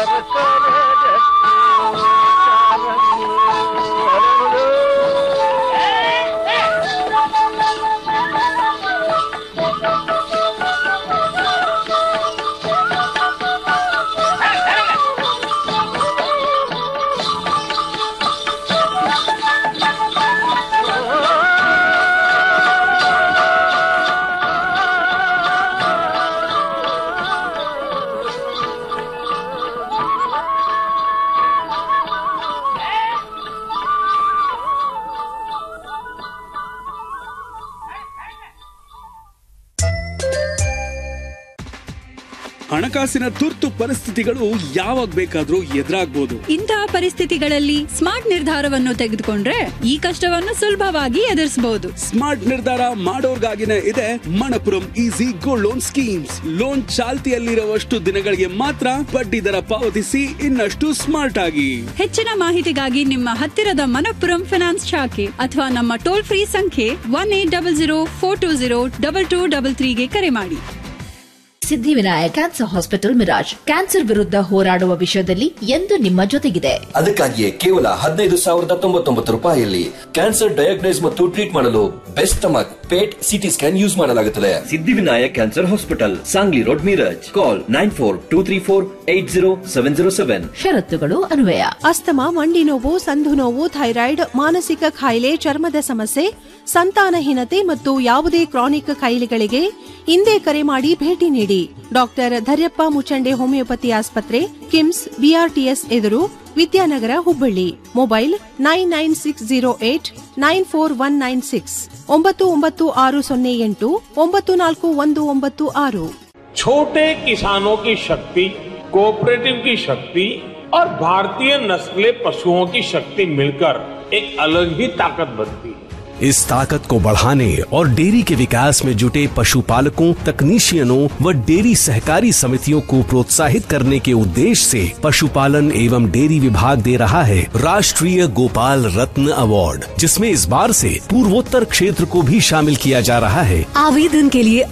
ಹಣಕಾಸಿನ ತುರ್ತು ಪರಿಸ್ಥಿತಿಗಳು ಯಾವಾಗ ಬೇಕಾದ್ರೂ ಎದುರಾಗ್ಬೋದು ಇಂತಹ ಪರಿಸ್ಥಿತಿಗಳಲ್ಲಿ ಸ್ಮಾರ್ಟ್ ನಿರ್ಧಾರವನ್ನು ತೆಗೆದುಕೊಂಡ್ರೆ ಈ ಕಷ್ಟವನ್ನು ಸುಲಭವಾಗಿ ಎದುರಿಸಬಹುದು ಸ್ಮಾರ್ಟ್ ನಿರ್ಧಾರ ಮಾಡೋರ್ಗಾಗಿನೇ ಇದೆ Manappuram easy gold loan schemes loan ಚಾಲ್ತಿಯಲ್ಲಿರುವಷ್ಟು ದಿನಗಳಿಗೆ ಮಾತ್ರ ಬಡ್ಡಿ ದರ ಪಾವತಿಸಿ ಇನ್ನಷ್ಟು ಸ್ಮಾರ್ಟ್ ಆಗಿ ಹೆಚ್ಚಿನ ಮಾಹಿತಿಗಾಗಿ ನಿಮ್ಮ ಹತ್ತಿರದ ಮನಪ್ಪುರಂ ಫಿನಾನ್ಸ್ ಶಾಖೆ ಅಥವಾ ನಮ್ಮ ಟೋಲ್ ಫ್ರೀ ಸಂಖ್ಯೆ one eight double zero four two zero double two double ತ್ರೀಗೆ ಕರೆ ಮಾಡಿ Siddhivinayak cancer hospital Miraj cancer ವಿರುದ್ಧ ಹೋರಾಡುವ ವಿಷಯದಲ್ಲಿ ಎಂದು ನಿಮ್ಮ ಜೊತೆಗಿದೆ ಅದಕ್ಕಾಗಿಯೇ ಕೇವಲ ಹದಿನೈದು ಸಾವಿರದ ತೊಂಬತ್ತೊಂಬತ್ತು ರೂಪಾಯಿಯಲ್ಲಿ ಕ್ಯಾನ್ಸರ್ ಡಯಾಗ್ನೈಸ್ ಮತ್ತು ಟ್ರೀಟ್ ಮಾಡಲು best stomach PET CT scan use ಮಾಡಲಾಗುತ್ತದೆ Siddhivinayak cancer hospital Sangli road Miraj call nine four two three four eight zero seven zero seven ಷರತ್ತುಗಳು ಅನ್ವಯ ಅಸ್ತಮ ಮಂಡಿ ನೋವು ಸಂಧು ನೋವು ಥೈರಾಯ್ಡ್ ಮಾನಸಿಕ ಕಾಯಿಲೆ ಚರ್ಮದ ಸಮಸ್ಯೆ ಸಂತಾನಹೀನತೆ ಮತ್ತು ಯಾವುದೇ ಕ್ರಾನಿಕ್ ಕಾಯಿಲೆಗಳಿಗೆ ಹಿಂದೆ ಕರೆ ಮಾಡಿ ಭೇಟಿ ನೀಡಿ ಡಾಕ್ಟರ್ ಧರ್ಯಪ್ಪ ಮುಚಂಡೆ ಹೋಮಿಯೋಪತಿ ಆಸ್ಪತ್ರೆ ಕಿಮ್ಸ್ ಬಿಆರ್ಟಿಎಸ್ ಎದುರು Vidyanagar Hubballi mobile nine nine six zero eight nine four one nine six ಒಂಬತ್ತು ಒಂಬತ್ತು ಆರು ಸೊನ್ನೆ ಎಂಟು ಒಂಬತ್ತು ನಾಲ್ಕು ಒಂದು ಒಂಬತ್ತು ಆರು छोटे किसानों की शक्ति कोऑपरेटिव की शक्ति और भारतीय नस्ले पशुओं की शक्ति मिलकर एक अलग ही ताकत बनती है इस ताकत को बढ़ाने और डेयरी के विकास में जुटे पशुपालकों तकनीशियनों व डेयरी सहकारी समितियों को प्रोत्साहित करने के उद्देश्य से पशुपालन एवं डेयरी विभाग दे रहा है राष्ट्रीय गोपाल रत्न अवार्ड जिसमें इस बार से पूर्वोत्तर क्षेत्र को भी शामिल किया जा रहा है आवेदन के लिए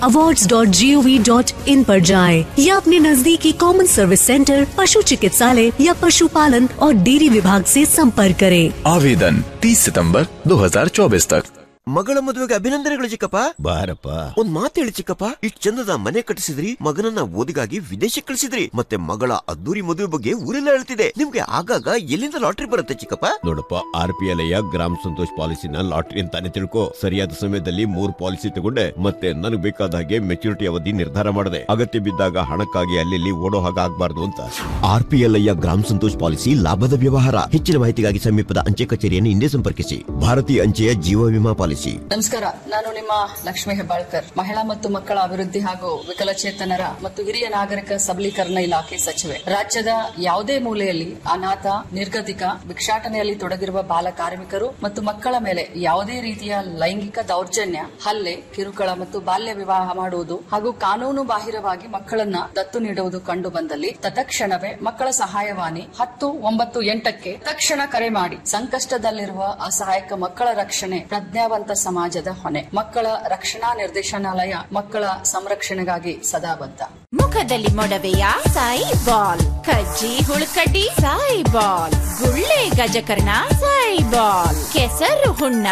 awards.gov.in पर जाएं या अपने नजदीकी कॉमन सर्विस सेंटर पशु चिकित्सालय या पशुपालन और डेयरी विभाग से संपर्क करें आवेदन 30 सितंबर 2024 तक ಮಗಳ ಮದುವೆಗೆ ಅಭಿನಂದನೆಗಳು ಚಿಕ್ಕಪ್ಪ ಬಾರಪ್ಪ ಒಂದ್ ಮಾತು ಹೇಳಿ ಚಿಕ್ಕಪ್ಪ ಇಷ್ಟ್ ಚಂದದ ಮನೆ ಕಟ್ಟಿಸಿದ್ರಿ ಮಗನನ್ನ ಓದಿಗಾಗಿ ವಿದೇಶಕ್ಕೆ ಕಳಿಸಿದ್ರಿ ಮತ್ತೆ ಮಗಳ ಅದ್ದೂರಿ ಮದುವೆ ಬಗ್ಗೆ ಊರೆಲ್ಲ ಹೇಳ್ತಿದೆ ನಿಮ್ಗೆ ಆಗಾಗ ಎಲ್ಲಿಂದ ಲಾಟ್ರಿ ಬರುತ್ತೆ ಚಿಕ್ಕಪ್ಪ ನೋಡಪ್ಪ ಆರ್ ಪಿ ಎಲ್ ಗ್ರಾಮ ಸಂತೋಷ್ ಪಾಲಿಸಿನ ಲಾಟ್ರಿ ಅಂತಾನೆ ತಿಳ್ಕೊ ಸರಿಯಾದ ಸಮಯದಲ್ಲಿ ಮೂರ್ ಪಾಲಿಸಿ ತಗೊಂಡೆ ಮತ್ತೆ ನನಗೆ ಬೇಕಾದ ಹಾಗೆ ಮೆಚುರಿಟಿ ಅವಧಿ ನಿರ್ಧಾರ ಮಾಡಿದೆ ಅಗತ್ಯ ಬಿದ್ದಾಗ ಹಣಕ್ಕಾಗಿ ಅಲ್ಲಿ ಓಡೋ ಹಾಗೆ ಆಗ್ಬಾರ್ದು ಅಂತ ಆರ್ ಪಿ ಎಲ್ ಗ್ರಾಮ ಸಂತೋಷ್ ಪಾಲಿಸಿ ಲಾಭದ ವ್ಯವಹಾರ ಹೆಚ್ಚಿನ ಮಾಹಿತಿಗಾಗಿ ಸಮೀಪದ ಅಂಚೆ ಕಚೇರಿಯನ್ನು ಹಿಂದೆ ಸಂಪರ್ಕಿಸಿ ಭಾರತೀಯ ಅಂಚೆಯ ಜೀವ ವಿಮಾ ಪಾಲಿಸಿ ನಮಸ್ಕಾರ ನಾನು ನಿಮ್ಮ ಲಕ್ಷ್ಮೀ ಹೆಬ್ಬಾಳ್ಕರ್ ಮಹಿಳಾ ಮತ್ತು ಮಕ್ಕಳ ಅಭಿವೃದ್ಧಿ ಹಾಗೂ ವಿಕಲಚೇತನರ ಮತ್ತು ಹಿರಿಯ ನಾಗರಿಕ ಸಬಲೀಕರಣ ಇಲಾಖೆ ಸಚಿವೆ ರಾಜ್ಯದ ಯಾವುದೇ ಮೂಲೆಯಲ್ಲಿ ಅನಾಥ ನಿರ್ಗತಿಕ ಭಿಕ್ಷಾಟನೆಯಲ್ಲಿ ತೊಡಗಿರುವ ಬಾಲ ಕಾರ್ಮಿಕರು ಮತ್ತು ಮಕ್ಕಳ ಮೇಲೆ ಯಾವುದೇ ರೀತಿಯ ಲೈಂಗಿಕ ದೌರ್ಜನ್ಯ ಹಲ್ಲೆ ಕಿರುಕುಳ ಮತ್ತು ಬಾಲ್ಯ ವಿವಾಹ ಮಾಡುವುದು ಹಾಗೂ ಕಾನೂನು ಬಾಹಿರವಾಗಿ ಮಕ್ಕಳನ್ನ ದತ್ತು ನೀಡುವುದು ಕಂಡು ಬಂದಲ್ಲಿ ತತ್ಕ್ಷಣವೇ ಮಕ್ಕಳ ಸಹಾಯವಾಣಿ ಹತ್ತು ಒಂಬತ್ತು ಎಂಟಕ್ಕೆ ತಕ್ಷಣ ಕರೆ ಮಾಡಿ ಸಂಕಷ್ಟದಲ್ಲಿರುವ ಅಸಹಾಯಕ ಮಕ್ಕಳ ರಕ್ಷಣೆ ಪ್ರಜ್ಞಾವಂತ ಸಮಾಜದ ಹೊಣೆ ಮಕ್ಕಳ ರಕ್ಷಣಾ ನಿರ್ದೇಶನಾಲಯ ಮಕ್ಕಳ ಸಂರಕ್ಷಣೆಗಾಗಿ ಸದಾ ಬದ್ಧ ಮುಖದಲ್ಲಿ ಮೊಡವೆಯ ಸಾಯಿ ಬಾಲ್ ಕಜ್ಜಿ ಹುಳುಕಡ್ಡಿ ಸಾಯಿ ಬಾಲ್ ಗುಳ್ಳೆ ಗಜಕರ್ಣ ಸಾಯಿ ಬಾಲ್ ಕೆಸರು ಹುಣ್ಣ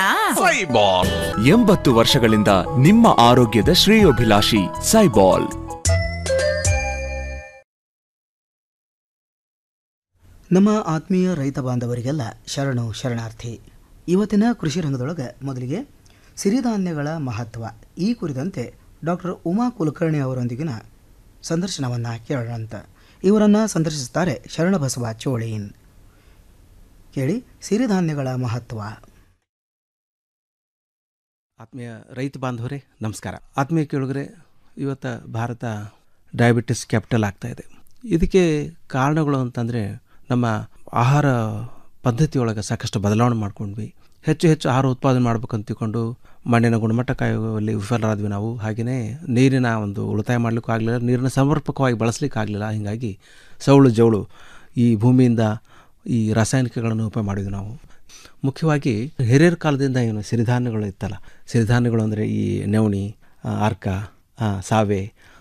ಎಂಬತ್ತು ವರ್ಷಗಳಿಂದ ನಿಮ್ಮ ಆರೋಗ್ಯದ ಶ್ರೇಯೋಭಿಲಾಷಿ ಸೈಬಾಲ್ ನಮ್ಮ ಆತ್ಮೀಯ ರೈತ ಬಾಂಧವರಿಗೆಲ್ಲ ಶರಣು ಶರಣಾರ್ಥಿ ಇವತ್ತಿನ ಕೃಷಿ ರಂಗದೊಳಗೆ ಮೊದಲಿಗೆ ಸಿರಿಧಾನ್ಯಗಳ ಮಹತ್ವ ಈ ಕುರಿತಂತೆ ಡಾಕ್ಟರ್ ಉಮಾ ಕುಲಕರ್ಣಿ ಅವರೊಂದಿಗಿನ ಸಂದರ್ಶನವನ್ನು ಕೇಳೋಣ ಅಂತ ಇವರನ್ನು ಸಂದರ್ಶಿಸುತ್ತಾರೆ ಶರಣಬಸವ ಚೋಳೀನ್ ಕೇಳಿ ಸಿರಿಧಾನ್ಯಗಳ ಮಹತ್ವ ಆತ್ಮೀಯ ರೈತ ಬಾಂಧವರೇ ನಮಸ್ಕಾರ ಆತ್ಮೀಯ ಕೇಳಿದ್ರೆ ಇವತ್ತು ಭಾರತ ಡಯಾಬಿಟಿಸ್ ಕ್ಯಾಪಿಟಲ್ ಆಗ್ತಾ ಇದೆ ಇದಕ್ಕೆ ಕಾರಣಗಳು ಅಂತಂದರೆ ನಮ್ಮ ಆಹಾರ ಪದ್ಧತಿಯೊಳಗೆ ಸಾಕಷ್ಟು ಬದಲಾವಣೆ ಮಾಡ್ಕೊಂಡ್ವಿ ಹೆಚ್ಚು ಹೆಚ್ಚು ಆಹಾರ ಉತ್ಪಾದನೆ ಮಾಡ್ಬೇಕಂತ ತಿಳ್ಕೊಂಡು ಮಣ್ಣಿನ ಗುಣಮಟ್ಟ ಕಾಯುವಲ್ಲಿ ವಿಫಲರಾದ್ವಿ ನಾವು ಹಾಗೆಯೇ ನೀರಿನ ಒಂದು ಉಳಿತಾಯ ಮಾಡಲಿಕ್ಕೂ ಆಗಲಿಲ್ಲ ನೀರನ್ನು ಸಮರ್ಪಕವಾಗಿ ಬಳಸಲಿಕ್ಕೆ ಆಗಲಿಲ್ಲ ಹೀಗಾಗಿ ಸೌಳು ಜೌಳು ಈ ಭೂಮಿಯಿಂದ ಈ ರಾಸಾಯನಿಕಗಳನ್ನು ಉಪಯೋಗ ಮಾಡಿದ್ವಿ ನಾವು ಮುಖ್ಯವಾಗಿ ಹಿರಿಯರ ಕಾಲದಿಂದ ಏನು ಸಿರಿಧಾನ್ಯಗಳು ಇತ್ತಲ್ಲ ಸಿರಿಧಾನ್ಯಗಳು ಅಂದರೆ ಈ ನವಣಿ ಆ, ಅರ್ಕ ಆ, ಸಾವೆ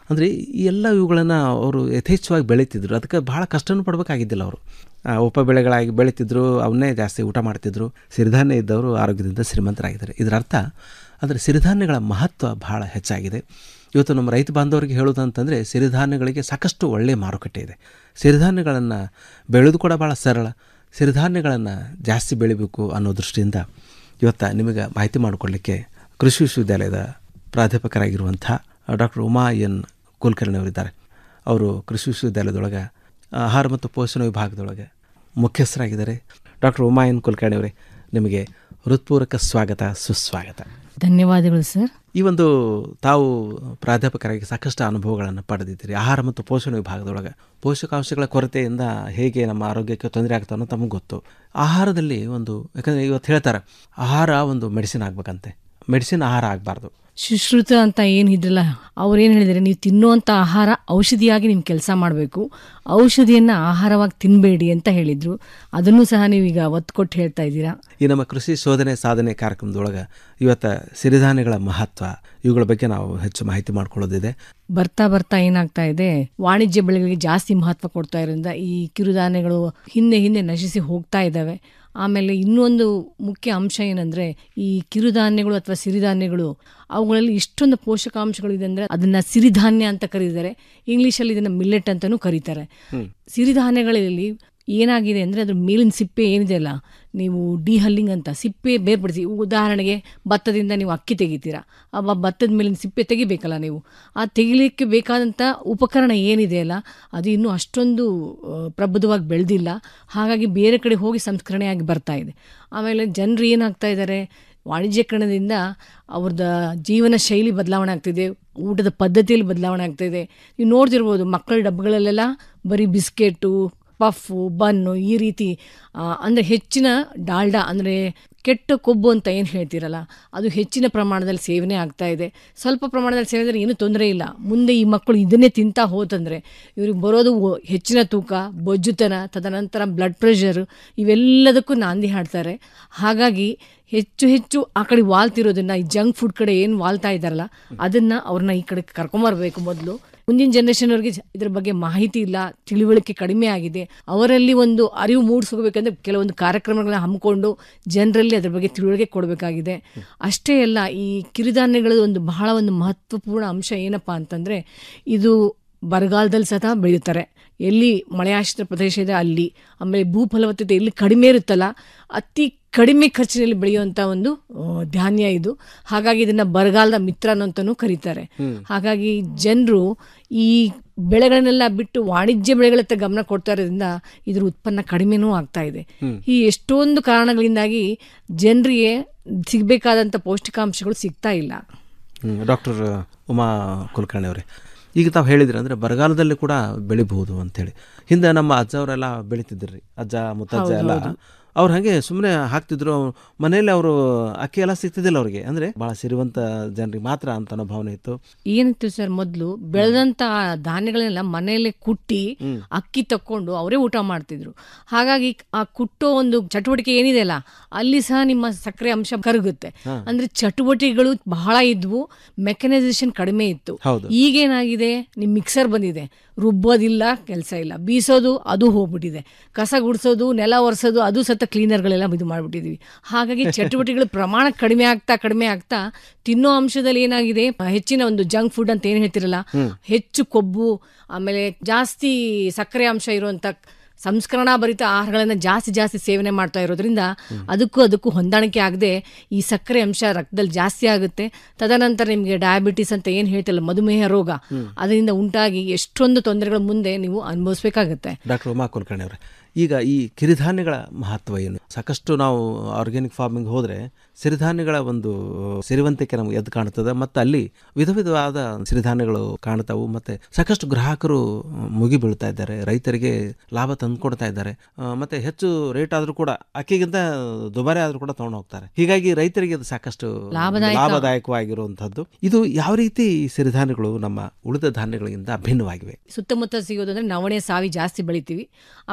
ಅಂದರೆ ಈ ಎಲ್ಲ ಇವುಗಳನ್ನು ಅವರು ಯಥೇಚ್ಛವಾಗಿ ಬೆಳೀತಿದ್ರು ಅದಕ್ಕೆ ಭಾಳ ಕಷ್ಟನೂ ಪಡಬೇಕಾಗಿದ್ದಿಲ್ಲ ಅವರು ಆ, ಉಪ ಬೆಳೆಗಳಾಗಿ ಬೆಳೀತಿದ್ರು ಅವನ್ನೇ ಜಾಸ್ತಿ ಊಟ ಮಾಡ್ತಿದ್ರು ಸಿರಿಧಾನ್ಯ ಇದ್ದವರು ಆರೋಗ್ಯದಿಂದ ಶ್ರೀಮಂತರಾಗಿದ್ದಾರೆ ಇದರ ಅರ್ಥ ಅಂದರೆ ಸಿರಿಧಾನ್ಯಗಳ ಮಹತ್ವ ಭಾಳ ಹೆಚ್ಚಾಗಿದೆ ಇವತ್ತು ನಮ್ಮ ರೈತ ಬಾಂಧವರಿಗೆ ಹೇಳೋದಂತಂದರೆ ಸಿರಿಧಾನ್ಯಗಳಿಗೆ ಸಾಕಷ್ಟು ಒಳ್ಳೆಯ ಮಾರುಕಟ್ಟೆ ಇದೆ ಸಿರಿಧಾನ್ಯಗಳನ್ನು ಬೆಳೆದು ಕೂಡ ಭಾಳ ಸರಳ ಸಿರಿಧಾನ್ಯಗಳನ್ನು ಜಾಸ್ತಿ ಬೆಳಿಬೇಕು ಅನ್ನೋ ದೃಷ್ಟಿಯಿಂದ ಇವತ್ತು ನಿಮಗೆ ಮಾಹಿತಿ ಮಾಡಿಕೊಡ್ಲಿಕ್ಕೆ ಕೃಷಿ ವಿಶ್ವವಿದ್ಯಾಲಯದ ಪ್ರಾಧ್ಯಾಪಕರಾಗಿರುವಂಥ ಡಾಕ್ಟರ್ ಉಮಾ ಎನ್ ಕುಲಕರ್ಣಿ ಅವರಿದ್ದಾರೆ ಅವರು ಕೃಷಿ ವಿಶ್ವವಿದ್ಯಾಲಯದೊಳಗೆ ಆಹಾರ ಮತ್ತು ಪೋಷಣ ವಿಭಾಗದೊಳಗೆ ಮುಖ್ಯಸ್ಥರಾಗಿದ್ದಾರೆ ಡಾಕ್ಟರ್ ಉಮಾ ಎನ್ ಕುಲಕರ್ಣಿ ಅವರೇ ನಿಮಗೆ ಹೃತ್ಪೂರ್ವಕ ಸ್ವಾಗತ ಸುಸ್ವಾಗತ ಧನ್ಯವಾದಗಳು ಸರ್ ಈ ಒಂದು ತಾವು ಪ್ರಾಧ್ಯಾಪಕರಾಗಿ ಸಾಕಷ್ಟು ಅನುಭವಗಳನ್ನು ಪಡೆದಿದ್ದೀರಿ ಆಹಾರ ಮತ್ತು ಪೋಷಣ ವಿಭಾಗದೊಳಗೆ ಪೋಷಕಾಂಶಗಳ ಕೊರತೆಯಿಂದ ಹೇಗೆ ನಮ್ಮ ಆರೋಗ್ಯಕ್ಕೆ ತೊಂದರೆ ಆಗ್ತಾವೆ ಅನ್ನೋ ತಮಗೆ ಗೊತ್ತು ಆಹಾರದಲ್ಲಿ ಒಂದು ಯಾಕಂದರೆ ಇವತ್ತು ಹೇಳ್ತಾರೆ ಆಹಾರ ಒಂದು ಮೆಡಿಸಿನ್ ಆಗ್ಬೇಕಂತೆ ಮೆಡಿಸಿನ್ ಆಹಾರ ಆಗಬಾರ್ದು ಸುಶ್ರುತ ಅಂತ ಏನು ಇದ್ರಲ್ಲ ಅವ್ರು ಏನು ಹೇಳಿದರೆ ನೀವು ತಿನ್ನುವಂಥ ಆಹಾರ ಔಷಧಿಯಾಗಿ ನೀವು ಕೆಲಸ ಮಾಡಬೇಕು ಔಷಧಿಯನ್ನು ಆಹಾರವಾಗಿ ತಿನ್ನಬೇಡಿ ಅಂತ ಹೇಳಿದರು ಅದನ್ನು ಸಹ ನೀವೀಗ ಒತ್ತು ಕೊಟ್ಟು ಹೇಳ್ತಾ ಇದ್ದೀರಾ ಈ ನಮ್ಮ ಕೃಷಿ ಶೋಧನೆ ಸಾಧನೆ ಕಾರ್ಯಕ್ರಮದೊಳಗೆ ಇವತ್ತು ಸಿರಿಧಾನ್ಯಗಳ ಮಹತ್ವ ಇವುಗಳ ಬಗ್ಗೆ ನಾವು ಹೆಚ್ಚು ಮಾಹಿತಿ ಮಾಡ್ಕೊಳ್ಳೋದಿದೆ ಬರ್ತಾ ಬರ್ತಾ ಏನಾಗ್ತಾ ಇದೆ ವಾಣಿಜ್ಯ ಬೆಳೆಗಳಿಗೆ ಜಾಸ್ತಿ ಮಹತ್ವ ಕೊಡ್ತಾ ಇರೋದ್ರಿಂದ ಈ ಕಿರುಧಾನ್ಯಗಳು ಹಿಂದೆ ಹಿಂದೆ ನಶಿಸಿ ಹೋಗ್ತಾ ಇದ್ದಾವೆ ಆಮೇಲೆ ಇನ್ನೊಂದು ಮುಖ್ಯ ಅಂಶ ಏನಂದ್ರೆ ಈ ಕಿರುಧಾನ್ಯಗಳು ಅಥವಾ ಸಿರಿಧಾನ್ಯಗಳು ಅವುಗಳಲ್ಲಿ ಇಷ್ಟೊಂದು ಪೋಷಕಾಂಶಗಳಿದೆ ಅಂದ್ರೆ ಅದನ್ನ ಸಿರಿಧಾನ್ಯ ಅಂತ ಕರೀತಾರೆ ಇಂಗ್ಲಿಷಲ್ಲಿ ಇದನ್ನ ಮಿಲ್ಲೆಟ್ ಅಂತಾನೂ ಕರೀತಾರೆ ಸಿರಿಧಾನ್ಯಗಳಲ್ಲಿ ಏನಾಗಿದೆ ಅಂದರೆ ಅದ್ರ ಮೇಲಿನ ಸಿಪ್ಪೆ ಏನಿದೆ ಅಲ್ಲ ನೀವು ಡಿಹಲ್ಲಿಂಗ್ ಅಂತ ಸಿಪ್ಪೆ ಬೇರ್ಪಡಿಸಿ ಉದಾಹರಣೆಗೆ ಭತ್ತದಿಂದ ನೀವು ಅಕ್ಕಿ ತೆಗಿತೀರಾ ಆ ಭತ್ತದ ಮೇಲಿನ ಸಿಪ್ಪೆ ತೆಗಿಬೇಕಲ್ಲ ನೀವು ಆ ತೆಗಿಲಿಕ್ಕೆ ಬೇಕಾದಂಥ ಉಪಕರಣ ಏನಿದೆ ಅಲ್ಲ ಅದು ಇನ್ನೂ ಅಷ್ಟೊಂದು ಆ, ಪ್ರಬುದ್ಧವಾಗಿ ಬೆಳೆದಿಲ್ಲ ಹಾಗಾಗಿ ಬೇರೆ ಕಡೆ ಹೋಗಿ ಸಂಸ್ಕರಣೆಯಾಗಿ ಬರ್ತಾ ಇದೆ ಆಮೇಲೆ ಜನರು ಏನಾಗ್ತಾ ಇದ್ದಾರೆ ವಾಣಿಜ್ಯೀಕರಣದಿಂದ ಅವ್ರದ್ದು ಜೀವನ ಶೈಲಿ ಬದಲಾವಣೆ ಆಗ್ತಿದೆ ಊಟದ ಪದ್ಧತಿಯಲ್ಲಿ ಬದಲಾವಣೆ ಆಗ್ತಿದೆ ನೀವು ನೋಡ್ತಿರ್ಬೋದು ಮಕ್ಕಳ ಡಬ್ಬಗಳಲ್ಲೆಲ್ಲ ಬರೀ ಬಿಸ್ಕೆಟು ಪಫ್ಫು ಬನ್ನು ಈ ರೀತಿ ಆ, ಅಂದರೆ ಹೆಚ್ಚಿನ ಡಾಲ್ಡಾ ಅಂದರೆ ಕೆಟ್ಟ ಕೊಬ್ಬು ಅಂತ ಏನು ಹೇಳ್ತೀರಲ್ಲ ಅದು ಹೆಚ್ಚಿನ ಪ್ರಮಾಣದಲ್ಲಿ ಸೇವನೆ ಆಗ್ತಾ ಇದೆ ಸ್ವಲ್ಪ ಪ್ರಮಾಣದಲ್ಲಿ ಸೇವಿಸಿದ್ರೆ ಏನೂ ತೊಂದರೆ ಇಲ್ಲ ಮುಂದೆ ಈ ಮಕ್ಕಳು ಇದನ್ನೇ ತಿಂತಾ ಹೋತಂದರೆ ಇವ್ರಿಗೆ ಬರೋದು ಒ- ಹೆಚ್ಚಿನ ತೂಕ ಬೊಜ್ಜುತನ ತದನಂತರ ಬ್ಲಡ್ ಪ್ರೆಷರ್ ಇವೆಲ್ಲದಕ್ಕೂ ನಾಂದಿ ಹಾಡ್ತಾರೆ ಹಾಗಾಗಿ ಹೆಚ್ಚು ಹೆಚ್ಚು ಆ ಕಡೆ ವಾಲ್ತಿರೋದನ್ನ ಈ ಜಂಕ್ ಫುಡ್ ಕಡೆ ಏನು ವಾಲ್ತಾ ಇದ್ದಾರಲ್ಲ ಅದನ್ನ ಅವ್ರನ್ನ ಈ ಕಡೆ ಕರ್ಕೊಂಬರ್ಬೇಕು ಮೊದಲು ಮುಂದಿನ ಜನರೇಷನ್ ಅವ್ರಿಗೆ ಇದ್ರ ಬಗ್ಗೆ ಮಾಹಿತಿ ಇಲ್ಲ ತಿಳುವಳಿಕೆ ಕಡಿಮೆ ಆಗಿದೆ ಅವರಲ್ಲಿ ಒಂದು ಅರಿವು ಮೂಡಿಸ್ಕೋಬೇಕಂದ್ರೆ ಕೆಲವೊಂದು ಕಾರ್ಯಕ್ರಮಗಳನ್ನ ಹಮ್ಮಿಕೊಂಡು ಜನರಲ್ಲಿ ಅದ್ರ ಬಗ್ಗೆ ತಿಳುವಳಿಕೆ ಕೊಡಬೇಕಾಗಿದೆ ಅಷ್ಟೇ ಅಲ್ಲ ಈ ಕಿರುಧಾನ್ಯಗಳ ಒಂದು ಬಹಳ ಒಂದು ಮಹತ್ವಪೂರ್ಣ ಅಂಶ ಏನಪ್ಪಾ ಅಂತಂದ್ರೆ ಇದು ಬರಗಾಲದಲ್ಲಿ ಸಹ ಬೆಳೆಯುತ್ತಾರೆ ಎಲ್ಲಿ ಮಳೆಯಾಶ್ರಿತ ಪ್ರದೇಶ ಇದೆ ಅಲ್ಲಿ ಆಮೇಲೆ ಭೂ ಫಲವತ್ತತೆ ಎಲ್ಲಿ ಕಡಿಮೆ ಇರುತ್ತಲ್ಲ ಅತಿ ಕಡಿಮೆ ಖರ್ಚಿನಲ್ಲಿ ಬೆಳೆಯುವಂಥ ಒಂದು ಆ, ಧಾನ್ಯ ಇದು ಹಾಗಾಗಿ ಇದನ್ನ ಬರಗಾಲದ ಮಿತ್ರ ಅಂತಲೂ ಕರೀತಾರೆ ಹಾಗಾಗಿ ಜನರು ಈ ಬೆಳೆಗಳನ್ನೆಲ್ಲ ಬಿಟ್ಟು ವಾಣಿಜ್ಯ ಬೆಳೆಗಳತ್ತ ಗಮನ ಕೊಡ್ತಾ ಇರೋದ್ರಿಂದ ಇದ್ರ ಉತ್ಪನ್ನ ಕಡಿಮೆನೂ ಆಗ್ತಾ ಇದೆ ಈ ಎಷ್ಟೊಂದು ಕಾರಣಗಳಿಂದಾಗಿ ಜನರಿಗೆ ಸಿಗಬೇಕಾದಂಥ ಪೌಷ್ಟಿಕಾಂಶಗಳು ಸಿಗ್ತಾ ಇಲ್ಲ ಡಾಕ್ಟರ್ ಉಮಾ ಕುಲಕರ್ಣಿ ಅವರೇ ಈಗ ತಾವು ಹೇಳಿದ್ರಿ ಅಂದರೆ ಬರಗಾಲದಲ್ಲಿ ಕೂಡ ಬೆಳಿಬಹುದು ಅಂತೇಳಿ ಹಿಂದೆ ನಮ್ಮ ಅಜ್ಜ ಅವರೆಲ್ಲ ಬೆಳಿತಿದ್ರಿ ಅಜ್ಜ ಮುತ್ತಜ್ಜ ಎಲ್ಲ ಅವ್ರು ಹಾಗೆ ಸುಮ್ಮನೆ ಹಾಕ್ತಿದ್ರು ಮನೆಯಲ್ಲಿ ಅವರು ಅಕ್ಕಿ ಎಲ್ಲ ಸಿಗ್ತಿದ್ದಿಲ್ಲ ಅವ್ರಿಗೆ ಅಂದರೆ ಭಾಳ ಸಿರಿವಂತ ಜನರಿಗೆ ಮಾತ್ರ ಅಂತ ಅನ್ನೋ ಭಾವನೆ ಇತ್ತು ಏನಿತ್ತು ಸರ್ ಮೊದಲು ಬೆಳೆದಂತ ಧಾನ್ಯಗಳನ್ನೆಲ್ಲ ಮನೆಯಲ್ಲೇ ಕುಟ್ಟಿ ಅಕ್ಕಿ ತಕ್ಕೊಂಡು ಅವರೇ ಊಟ ಮಾಡ್ತಿದ್ರು ಹಾಗಾಗಿ ಆ ಕುಟ್ಟೋ ಒಂದು ಚಟುವಟಿಕೆ ಏನಿದೆ ಅಲ್ಲ ಅಲ್ಲಿ ಸಹ ನಿಮ್ಮ ಸಕ್ಕರೆ ಅಂಶ ಕರಗುತ್ತೆ ಅಂದ್ರೆ ಚಟುವಟಿಕೆಗಳು ಬಹಳ ಇದ್ವು ಮೆಕನೈಸೇಷನ್ ಕಡಿಮೆ ಇತ್ತು ಹೌದು. ಈಗೇನಾಗಿದೆ ನಿಮ್ ಮಿಕ್ಸರ್ ಬಂದಿದೆ ರುಬ್ಬೋದಿಲ್ಲ ಕೆಲಸ ಇಲ್ಲ ಬೀಸೋದು ಅದು ಹೋಗ್ಬಿಟ್ಟಿದೆ ಕಸ ಗುಡಿಸೋದು ನೆಲ ಒರೆಸೋದು ಅದು ಸತ ಕ್ಲೀನರ್ಗಳೆಲ್ಲ ಇದು ಮಾಡ್ಬಿಟ್ಟಿದೀವಿ ಹಾಗಾಗಿ ಚಟುವಟಿಕೆಗಳ ಪ್ರಮಾಣ ಕಡಿಮೆ ಆಗ್ತಾ ಕಡಿಮೆ ಆಗ್ತಾ ತಿನ್ನೋ ಅಂಶದಲ್ಲಿ ಏನಾಗಿದೆ ಹೆಚ್ಚಿನ ಒಂದು ಜಂಕ್ ಫುಡ್ ಅಂತ ಏನ್ ಹೇಳ್ತಿರಲ್ಲ ಹೆಚ್ಚು ಕೊಬ್ಬು ಆಮೇಲೆ ಜಾಸ್ತಿ ಸಕ್ಕರೆ ಅಂಶ ಇರುವಂತ ಸಂಸ್ಕರಣಾ ಭರಿತ ಆಹಾರಗಳನ್ನ ಜಾಸ್ತಿ ಜಾಸ್ತಿ ಸೇವನೆ ಮಾಡ್ತಾ ಇರೋದ್ರಿಂದ ಅದಕ್ಕೂ ಅದಕ್ಕೂ ಹೊಂದಾಣಿಕೆ ಆಗದೆ ಈ ಸಕ್ಕರೆ ಅಂಶ ರಕ್ತದಲ್ಲಿ ಜಾಸ್ತಿ ಆಗುತ್ತೆ ತದನಂತರ ನಿಮಗೆ ಡಯಾಬಿಟಿಸ್ ಅಂತ ಏನು ಹೇಳ್ತಿಲ್ಲ ಮಧುಮೇಹ ರೋಗ ಅದರಿಂದ ಉಂಟಾಗಿ ಎಷ್ಟೊಂದು ತೊಂದರೆಗಳ ಮುಂದೆ ನೀವು ಅನುಭವಿಸ್ಬೇಕಾಗತ್ತೆ ಡಾಕ್ಟರ್ ಉಮಾ ಕುಲಕರ್ಣಿ ಅವರೇ ಈಗ ಈ ಕಿರಿಧಾನ್ಯಗಳ ಮಹತ್ವ ಏನು ಸಾಕಷ್ಟು ನಾವು ಆರ್ಗ್ಯಾನಿಕ್ ಫಾರ್ಮಿಂಗ್ ಹೋದರೆ ಸಿರಿಧಾನ್ಯಗಳ ಒಂದು ಸಿರಿವಂತಿಕೆ ನಮಗೆ ಎದ್ದು ಕಾಣ್ತದೆ ಮತ್ತು ಅಲ್ಲಿ ವಿಧ ವಿಧವಾದ ಸಿರಿಧಾನ್ಯಗಳು ಕಾಣ್ತಾವು ಮತ್ತು ಸಾಕಷ್ಟು ಗ್ರಾಹಕರು ಮುಗಿ ಬೀಳ್ತಾ ಇದ್ದಾರೆ ರೈತರಿಗೆ ಲಾಭ ತಂದುಕೊಡ್ತಾ ಇದ್ದಾರೆ ಆ, ಮತ್ತೆ ಹೆಚ್ಚು ರೇಟ್ ಆದರೂ ಕೂಡ ಅಕ್ಕಿಗಿಂತ ದುಬಾರಿ ಆದರೂ ಕೂಡ ತೊಗೊಂಡು ಹೋಗ್ತಾರೆ ಹೀಗಾಗಿ ರೈತರಿಗೆ ಅದು ಸಾಕಷ್ಟು ಲಾಭದಾಯಕ. ಲಾಭದಾಯಕವಾಗಿರುವಂಥದ್ದು ಇದು ಯಾವ ರೀತಿ ಈ ಸಿರಿಧಾನ್ಯಗಳು ನಮ್ಮ ಉಳಿದ ಧಾನ್ಯಗಳಿಗಿಂತ ಭಿನ್ನವಾಗಿವೆ ಸುತ್ತಮುತ್ತ ಸಿಗೋದಂದ್ರೆ ನವಣೆ ಸಾವಿ ಜಾಸ್ತಿ ಬೆಳಿತೀವಿ ಆಮೇಲೆ ಬಿಜಾಪುರ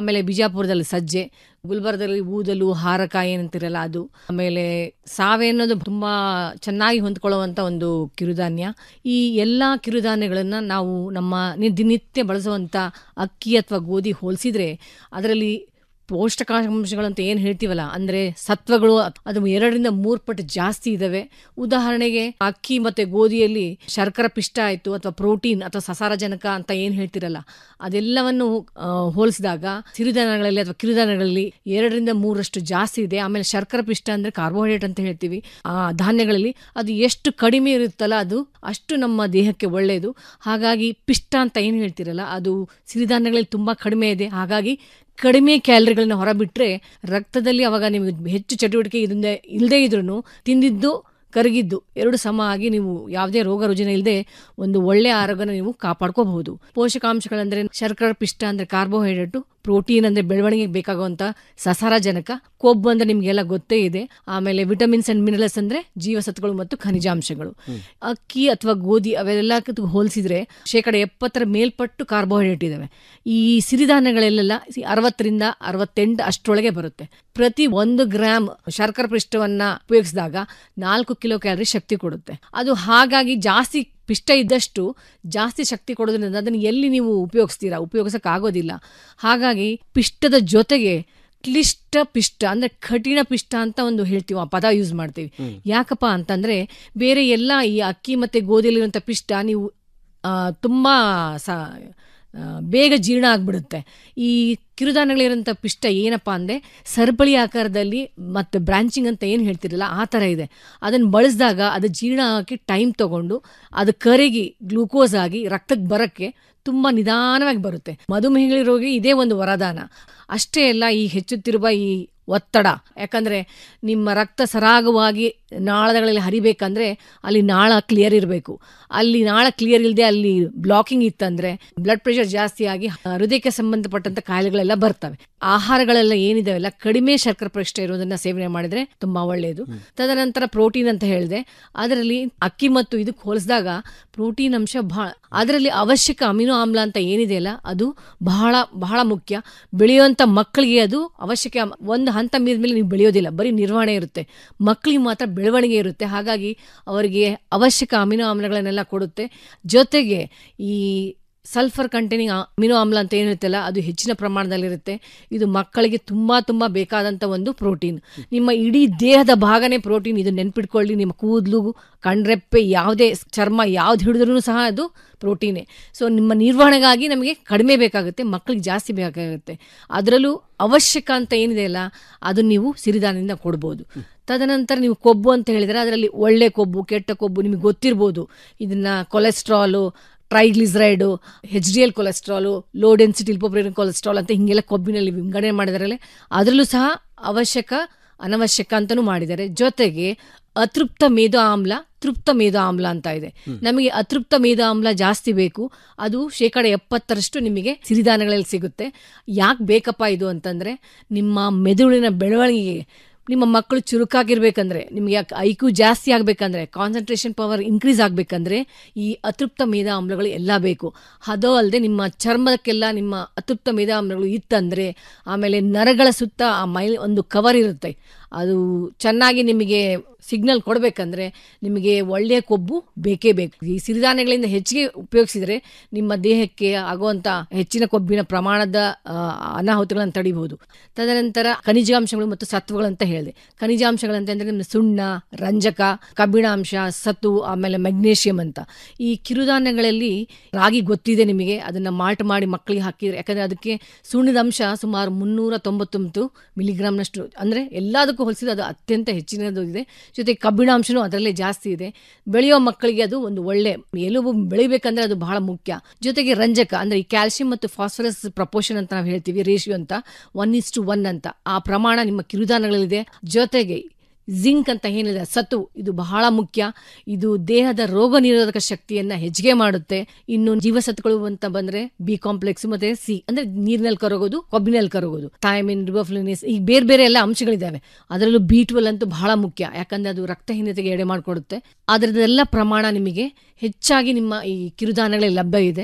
ಬಿಜಾಪುರದಲ್ಲಿ ಸಜ್ಜೆ ಗುಲ್ಬರ್ಗದಲ್ಲಿ ಊದಲು ಹಾರಕಾಯಿ ಏನಂತಿರಲ್ಲ ಅದು ಆಮೇಲೆ ಸಾವೆ ಅನ್ನೋದು ತುಂಬಾ ಚೆನ್ನಾಗಿ ಹೊಂದ್ಕೊಳ್ಳುವಂತ ಒಂದು ಕಿರುಧಾನ್ಯ ಈ ಎಲ್ಲಾ ಕಿರುಧಾನ್ಯಗಳನ್ನ ನಾವು ನಮ್ಮ ನಿ- ದಿನನಿತ್ಯ ಬಳಸುವಂತ ಅಕ್ಕಿ ಅಥವಾ ಗೋಧಿ ಹೋಲಿಸಿದ್ರೆ ಅದರಲ್ಲಿ ಪೌಷ್ಟಿಕಾಂಶಗಳಂತ ಏನು ಹೇಳ್ತೀವಲ್ಲ ಅಂದ್ರೆ ಸತ್ವಗಳು ಅದು ಎರಡರಿಂದ ಮೂರು ಪಟ್ಟು ಜಾಸ್ತಿ ಇದಾವೆ ಉದಾಹರಣೆಗೆ ಅಕ್ಕಿ ಮತ್ತೆ ಗೋಧಿಯಲ್ಲಿ ಶರ್ಕರ ಪಿಷ್ಟ ಆಯ್ತು ಅಥವಾ ಪ್ರೋಟೀನ್ ಅಥವಾ ಸಸಾರಜನಕ ಅಂತ ಏನು ಹೇಳ್ತಿರಲ್ಲ ಅದೆಲ್ಲವನ್ನು ಆ, ಹೋಲಿಸಿದಾಗ ಸಿರಿಧಾನ್ಯಗಳಲ್ಲಿ ಅಥವಾ ಕಿರುಧಾನ್ಯಗಳಲ್ಲಿ ಎರಡರಿಂದ ಮೂರಷ್ಟು ಜಾಸ್ತಿ ಇದೆ ಆಮೇಲೆ ಶರ್ಕರ ಪಿಷ್ಟ ಅಂದ್ರೆ ಕಾರ್ಬೋಹೈಡ್ರೇಟ್ ಅಂತ ಹೇಳ್ತೀವಿ ಆ ಧಾನ್ಯಗಳಲ್ಲಿ ಅದು ಎಷ್ಟು ಕಡಿಮೆ ಇರುತ್ತಲ್ಲ ಅದು ಅಷ್ಟು ನಮ್ಮ ದೇಹಕ್ಕೆ ಒಳ್ಳೆಯದು ಹಾಗಾಗಿ ಪಿಷ್ಟ ಅಂತ ಏನು ಹೇಳ್ತಿರಲ್ಲ ಅದು ಸಿರಿಧಾನ್ಯಗಳಲ್ಲಿ ತುಂಬಾ ಕಡಿಮೆ ಇದೆ ಹಾಗಾಗಿ ಕಡಿಮೆ ಕ್ಯಾಲರಿಗಳನ್ನ ಹೊರಬಿಟ್ರೆ ರಕ್ತದಲ್ಲಿ ಅವಾಗ ನಿಮಗೆ ಹೆಚ್ಚು ಚಟುವಟಿಕೆ ಇದರಿಂದ ಇಲ್ಲದೇ ಇದ್ರೂ ತಿಂದಿದ್ದು ಕರಗಿದ್ದು ಎರಡು ಸಮ ಆಗಿ ನೀವು ಯಾವುದೇ ರೋಗ ರುಜಿನ ಇಲ್ಲದೆ ಒಂದು ಒಳ್ಳೆ ಆರೋಗ್ಯನ ನೀವು ಕಾಪಾಡ್ಕೋಬಹುದು ಪೋಷಕಾಂಶಗಳಂದ್ರೆ ಶರ್ಕರ ಪಿಷ್ಟ ಅಂದ್ರೆ ಕಾರ್ಬೋಹೈಡ್ರೇಟ್ ಪ್ರೋಟೀನ್ ಅಂದ್ರೆ ಬೆಳವಣಿಗೆಗೆ ಬೇಕಾಗುವಂತ ಸಸಾರಜನಕ ಕೊಬ್ಬು ಅಂದ್ರೆ ನಿಮ್ಗೆಲ್ಲ ಗೊತ್ತೇ ಇದೆ ಆಮೇಲೆ ವಿಟಮಿನ್ಸ್ ಅಂಡ್ ಮಿನರಲ್ಸ್ ಅಂದ್ರೆ ಜೀವಸತ್ವಗಳು ಮತ್ತು ಖನಿಜಾಂಶಗಳು ಅಕ್ಕಿ ಅಥವಾ ಗೋಧಿ ಅವೆಲ್ಲ ಹೋಲಿಸಿದ್ರೆ ಶೇಕಡ ಎಪ್ಪತ್ತರ ಮೇಲ್ಪಟ್ಟು ಕಾರ್ಬೋಹೈಡ್ರೇಟ್ ಇದಾವೆ ಈ ಸಿರಿಧಾನ್ಯಗಳೆಲ್ಲ ಅರವತ್ತರಿಂದ ಅರವತ್ತೆಂಟು ಅಷ್ಟರೊಳಗೆ ಬರುತ್ತೆ ಪ್ರತಿ ಒಂದು ಗ್ರಾಮ್ ಶರ್ಕರ ಪಿಷ್ಟವನ್ನ ಉಪಯೋಗಿಸಿದಾಗ ನಾಲ್ಕು ಕಿಲೋ ಕ್ಯಾಲರಿ ಶಕ್ತಿ ಕೊಡುತ್ತೆ ಅದು ಹಾಗಾಗಿ ಜಾಸ್ತಿ ಪಿಷ್ಟ ಇದ್ದಷ್ಟು ಜಾಸ್ತಿ ಶಕ್ತಿ ಕೊಡೋದ್ರಿಂದ ಅದನ್ನು ಎಲ್ಲಿ ನೀವು ಉಪಯೋಗಿಸ್ತೀರಾ ಉಪಯೋಗಿಸಕ್ ಆಗೋದಿಲ್ಲ ಹಾಗಾಗಿ ಪಿಷ್ಟದ ಜೊತೆಗೆ ಕ್ಲಿಷ್ಟ ಪಿಷ್ಟ ಅಂದ್ರೆ ಕಠಿಣ ಪಿಷ್ಟ ಅಂತ ಒಂದು ಹೇಳ್ತೀವಿ ಆ ಪದ ಯೂಸ್ ಮಾಡ್ತೀವಿ ಯಾಕಪ್ಪ ಅಂತಂದ್ರೆ ಬೇರೆ ಎಲ್ಲ ಈ ಅಕ್ಕಿ ಮತ್ತೆ ಗೋಧಿಯಲ್ಲಿರುವಂಥ ಪಿಷ್ಟ ನೀವು ಆ, ತುಂಬಾ ಸ ಆ, ಬೇಗ ಜೀರ್ಣ ಆಗ್ಬಿಡುತ್ತೆ ಈ ಕಿರುಧಾನ್ಯಗಳಿರೋಂಥ ಪಿಷ್ಟ ಏನಪ್ಪಾ ಅಂದ್ರೆ ಸರಪಳಿ ಆಕಾರದಲ್ಲಿ ಮತ್ತೆ ಬ್ರಾಂಚಿಂಗ್ ಅಂತ ಏನು ಹೇಳ್ತಿರಲ್ಲ ಆ ಥರ ಇದೆ ಅದನ್ನು ಬಳಸಿದಾಗ ಅದು ಜೀರ್ಣ ಆಗಿ ಟೈಮ್ ತಗೊಂಡು ಅದು ಕರಗಿ ಗ್ಲೂಕೋಸ್ ಆಗಿ ರಕ್ತಕ್ಕೆ ಬರಕ್ಕೆ ತುಂಬಾ ನಿಧಾನವಾಗಿ ಬರುತ್ತೆ ಮಧುಮೇಹಗಳಿರೋಗಿ ಇದೇ ಒಂದು ವರದಾನ ಅಷ್ಟೇ ಅಲ್ಲ ಈ ಹೆಚ್ಚುತ್ತಿರುವ ಈ ಒತ್ತಡ ಯಾಕಂದ್ರೆ ನಿಮ್ಮ ರಕ್ತ ಸರಾಗವಾಗಿ ನಾಳಗಳಲ್ಲಿ ಹರಿಬೇಕಂದ್ರೆ ಅಲ್ಲಿ ನಾಳ ಕ್ಲಿಯರ್ ಇರಬೇಕು ಅಲ್ಲಿ ನಾಳ ಕ್ಲಿಯರ್ ಇಲ್ಲದೆ ಅಲ್ಲಿ ಬ್ಲಾಕಿಂಗ್ ಇತ್ತಂದ್ರೆ ಬ್ಲಡ್ ಪ್ರೆಷರ್ ಜಾಸ್ತಿ ಆಗಿ ಹೃದಯಕ್ಕೆ ಸಂಬಂಧಪಟ್ಟಂತ ಕಾಯಿಲೆಗಳೆಲ್ಲ ಬರ್ತವೆ ಆಹಾರಗಳೆಲ್ಲ ಏನಿದಾವೆಲ್ಲ ಕಡಿಮೆ ಶರ್ಕರ ಪರೀಕ್ಷೆ ಇರೋದನ್ನ ಸೇವನೆ ಮಾಡಿದ್ರೆ ತುಂಬಾ ಒಳ್ಳೆಯದು ತದನಂತರ ಪ್ರೋಟೀನ್ ಅಂತ ಹೇಳಿದೆ ಅದರಲ್ಲಿ ಅಕ್ಕಿ ಮತ್ತು ಇದಕ್ಕೆ ಹೋಲಿಸಿದಾಗ ಪ್ರೋಟೀನ್ ಅಂಶ ಬಹಳ ಅದರಲ್ಲಿ ಅವಶ್ಯಕ ಅಮಿನೋ ಆಮ್ಲ ಅಂತ ಏನಿದೆಯಲ್ಲ ಅದು ಬಹಳ ಬಹಳ ಮುಖ್ಯ ಬೆಳೆಯುವಂತ ಮಕ್ಕಳಿಗೆ ಅದು ಅವಶ್ಯಕ ಒಂದು ಹಂತ ಮೀರಿದ್ಮೇಲೆ ನೀವು ಬೆಳೆಯೋದಿಲ್ಲ ಬರೀ ನಿರ್ವಹಣೆ ಇರುತ್ತೆ ಮಕ್ಕಳಿಗೆ ಮಾತ್ರ ಬೆಳವಣಿಗೆ ಇರುತ್ತೆ ಹಾಗಾಗಿ ಅವರಿಗೆ ಅವಶ್ಯಕ ಅಮಿನೋ ಆಮ್ಲಗಳನ್ನೆಲ್ಲ ಕೊಡುತ್ತೆ ಜೊತೆಗೆ ಈ ಸಲ್ಫರ್ ಕಂಟೈನಿಂಗ್ ಅಮಿನೋ ಆಮ್ಲ ಅಂತ ಏನಿರುತ್ತಲ್ಲ ಅದು ಹೆಚ್ಚಿನ ಪ್ರಮಾಣದಲ್ಲಿರುತ್ತೆ ಇದು ಮಕ್ಕಳಿಗೆ ತುಂಬಾ ತುಂಬಾ ಬೇಕಾದಂತ ಒಂದು ಪ್ರೋಟೀನ್ ನಿಮ್ಮ ಇಡೀ ದೇಹದ ಭಾಗನೇ ಪ್ರೋಟೀನ್ ಇದು ನೆನ್ಪಿಟ್ಕೊಳ್ಳಿ ನಿಮ್ಮ ಕೂದಲು ಕಣ್ರೆಪ್ಪೆ ಯಾವುದೇ ಚರ್ಮ ಯಾವ್ದು ಹಿಡಿದ್ರೂ ಸಹ ಅದು ಪ್ರೋಟೀನೇ ಸೊ ನಿಮ್ಮ ನಿರ್ವಹಣೆಗಾಗಿ ನಮಗೆ ಕಡಿಮೆ ಬೇಕಾಗುತ್ತೆ ಮಕ್ಕಳಿಗೆ ಜಾಸ್ತಿ ಬೇಕಾಗುತ್ತೆ ಅದರಲ್ಲೂ ಅವಶ್ಯಕ ಅಂತ ಏನಿದೆ ಅಲ್ಲ ಅದನ್ನು ನೀವು ಸಿರಿಧಾನ್ಯದಿಂದ ಕೊಡ್ಬೋದು ತದನಂತರ ನೀವು ಕೊಬ್ಬು ಅಂತ ಹೇಳಿದ್ರೆ ಅದರಲ್ಲಿ ಒಳ್ಳೆ ಕೊಬ್ಬು ಕೆಟ್ಟ ಕೊಬ್ಬು ನಿಮಗೆ ಗೊತ್ತಿರ್ಬೋದು ಇದನ್ನ cholesterol triglyceride H D L cholesterol low density lipoprotein cholesterol ಅಂತ ಹಿಂಗೆಲ್ಲ ಕೊಬ್ಬಿನಲ್ಲಿ ವಿಂಗಡಣೆ ಮಾಡಿದಾರಲ್ಲ ಅದರಲ್ಲೂ ಸಹ ಅವಶ್ಯಕ ಅನವಶ್ಯಕ ಅಂತಲೂ ಮಾಡಿದ್ದಾರೆ ಜೊತೆಗೆ ಅತೃಪ್ತ ಮೇದು ಆಮ್ಲ ತೃಪ್ತ ಮೇದು ಆಮ್ಲ ಅಂತ ಇದೆ ನಮಗೆ ಅತೃಪ್ತ ಮೇದು ಆಮ್ಲ ಜಾಸ್ತಿ ಬೇಕು ಅದು ಶೇಕಡ ಎಪ್ಪತ್ತರಷ್ಟು ನಿಮಗೆ ಸಿರಿಧಾನ್ಯಗಳಲ್ಲಿ ಸಿಗುತ್ತೆ ಯಾಕೆ ಬೇಕಪ್ಪ ಇದು ಅಂತಂದ್ರೆ ನಿಮ್ಮ ಮೆದುಳಿನ ಬೆಳವಣಿಗೆಗೆ ನಿಮ್ಮ ಮಕ್ಕಳು ಚುರುಕಾಗಿರ್ಬೇಕಂದ್ರೆ ನಿಮಗೆ ಐಕ್ಯೂ ಜಾಸ್ತಿ ಆಗಬೇಕಂದ್ರೆ ಕಾನ್ಸಂಟ್ರೇಷನ್ ಪವರ್ ಇನ್ಕ್ರೀಸ್ ಆಗಬೇಕಂದ್ರೆ ಈ ಅತೃಪ್ತ ಮೇಧ ಆಮ್ಲಗಳು ಎಲ್ಲ ಬೇಕು ಅದೋ ಅಲ್ಲದೆ ನಿಮ್ಮ ಚರ್ಮಕ್ಕೆಲ್ಲ ನಿಮ್ಮ ಅತೃಪ್ತ ಮೇಧ ಆಮ್ಲಗಳು ಇತ್ತಂದ್ರೆ ಆಮೇಲೆ ನರಗಳ ಸುತ್ತ ಆ ಮೈ ಒಂದು ಕವರ್ ಇರುತ್ತೆ ಅದು ಚೆನ್ನಾಗಿ ನಿಮಗೆ ಸಿಗ್ನಲ್ ಕೊಡಬೇಕಂದ್ರೆ ನಿಮಗೆ ಒಳ್ಳೆಯ ಕೊಬ್ಬು ಬೇಕೇ ಬೇಕು ಈ ಸಿರಿಧಾನ್ಯಗಳಿಂದ ಹೆಚ್ಚಿಗೆ ಉಪಯೋಗಿಸಿದರೆ ನಿಮ್ಮ ದೇಹಕ್ಕೆ ಆಗುವಂತ ಹೆಚ್ಚಿನ ಕೊಬ್ಬಿನ ಪ್ರಮಾಣದ ಆ, ಅನಾಹುತಗಳನ್ನು ತಡಿಬಹುದು ತದನಂತರ ಖನಿಜಾಂಶಗಳು ಮತ್ತು ಸತ್ವಗಳಂತ ಹೇಳಿದೆ ಖನಿಜಾಂಶಗಳಂತಂದ್ರೆ ನಿಮ್ಮ ಸುಣ್ಣ ರಂಜಕ ಕಬ್ಬಿಣಾಂಶ ಸತು ಆಮೇಲೆ ಮೆಗ್ನೇಷಿಯಂ ಅಂತ ಈ ಕಿರುಧಾನ್ಯಗಳಲ್ಲಿ ರಾಗಿ ಗೊತ್ತಿದೆ ನಿಮಗೆ ಅದನ್ನ ಮಾಲ್ಟ್ ಮಾಡಿ ಮಕ್ಕಳಿಗೆ ಹಾಕಿದ್ರೆ ಯಾಕಂದ್ರೆ ಅದಕ್ಕೆ ಸುಣ್ಣದ ಅಂಶ ಸುಮಾರು ಮುನ್ನೂರ ತೊಂಬತ್ತೊಂಬತ್ತು ಮಿಲಿಗ್ರಾಮ್ನಷ್ಟು ಅಂದ್ರೆ ಎಲ್ಲದಕ್ಕೂ ಹೋಲಿಸಿದ್ರೆ ಅದು ಅತ್ಯಂತ ಹೆಚ್ಚಿನದು ಇದೆ ಜೊತೆಗೆ ಕಬ್ಬಿಣಾಂಶನೂ ಅದರಲ್ಲೇ ಜಾಸ್ತಿ ಇದೆ ಬೆಳೆಯೋ ಮಕ್ಕಳಿಗೆ ಅದು ಒಂದು ಒಳ್ಳೆ ಎಲುಬು ಬೆಳಿಬೇಕಂದ್ರೆ ಅದು ಬಹಳ ಮುಖ್ಯ ಜೊತೆಗೆ ರಂಜಕ ಅಂದ್ರೆ ಈ ಕ್ಯಾಲ್ಸಿಯಂ ಮತ್ತು ಫಾಸ್ಫರಸ್ ಪ್ರಪೋರ್ಷನ್ ಅಂತ ನಾವು ಹೇಳ್ತೀವಿ ರೇಷಿಯೋ ಅಂತ ಒನ್ ಇಸ್ ಟು ಒನ್ ಅಂತ ಆ ಪ್ರಮಾಣ ನಿಮ್ಮ ಕಿರುಧಾನ್ಯಗಳಲ್ಲಿದೆ ಜೊತೆಗೆ ಜಿಂಕ್ ಅಂತ ಏನಿದೆ ಸತು ಇದು ಬಹಳ ಮುಖ್ಯ ಇದು ದೇಹದ ರೋಗ ನಿರೋಧಕ ಶಕ್ತಿಯನ್ನ ಹೆಚ್ಚಿಗೆ ಮಾಡುತ್ತೆ ಇನ್ನು ಜೀವಸತ್ವಗಳು ಅಂತ ಬಂದ್ರೆ ಬಿ ಕಾಂಪ್ಲೆಕ್ಸ್ ಮತ್ತೆ ಸಿ ಅಂದ್ರೆ ನೀರಿನಲ್ಲಿ ಕರಗೋದು ಕೊಬ್ಬಿನಲ್ಲಿ ಕರಗೋದು ಥೈಮಿನ್ ರಿಬೋಫ್ಲಿನಿಸ್ ಈಗ ಬೇರೆ ಬೇರೆ ಎಲ್ಲ ಅಂಶಗಳಿದಾವೆ ಅದರಲ್ಲೂ ಬಿ ಟ್ವೆಲ್ ಅಂತೂ ಬಹಳ ಮುಖ್ಯ ಯಾಕಂದ್ರೆ ಅದು ರಕ್ತಹೀನತೆಗೆ ಎಡೆ ಮಾಡಿಕೊಡುತ್ತೆ ಅದರದೆಲ್ಲ ಪ್ರಮಾಣ ನಿಮಗೆ ಹೆಚ್ಚಾಗಿ ನಿಮ್ಮ ಈ ಕಿರುಧಾನ್ಯಗಳಲ್ಲಿ ಲಭ್ಯ ಇದೆ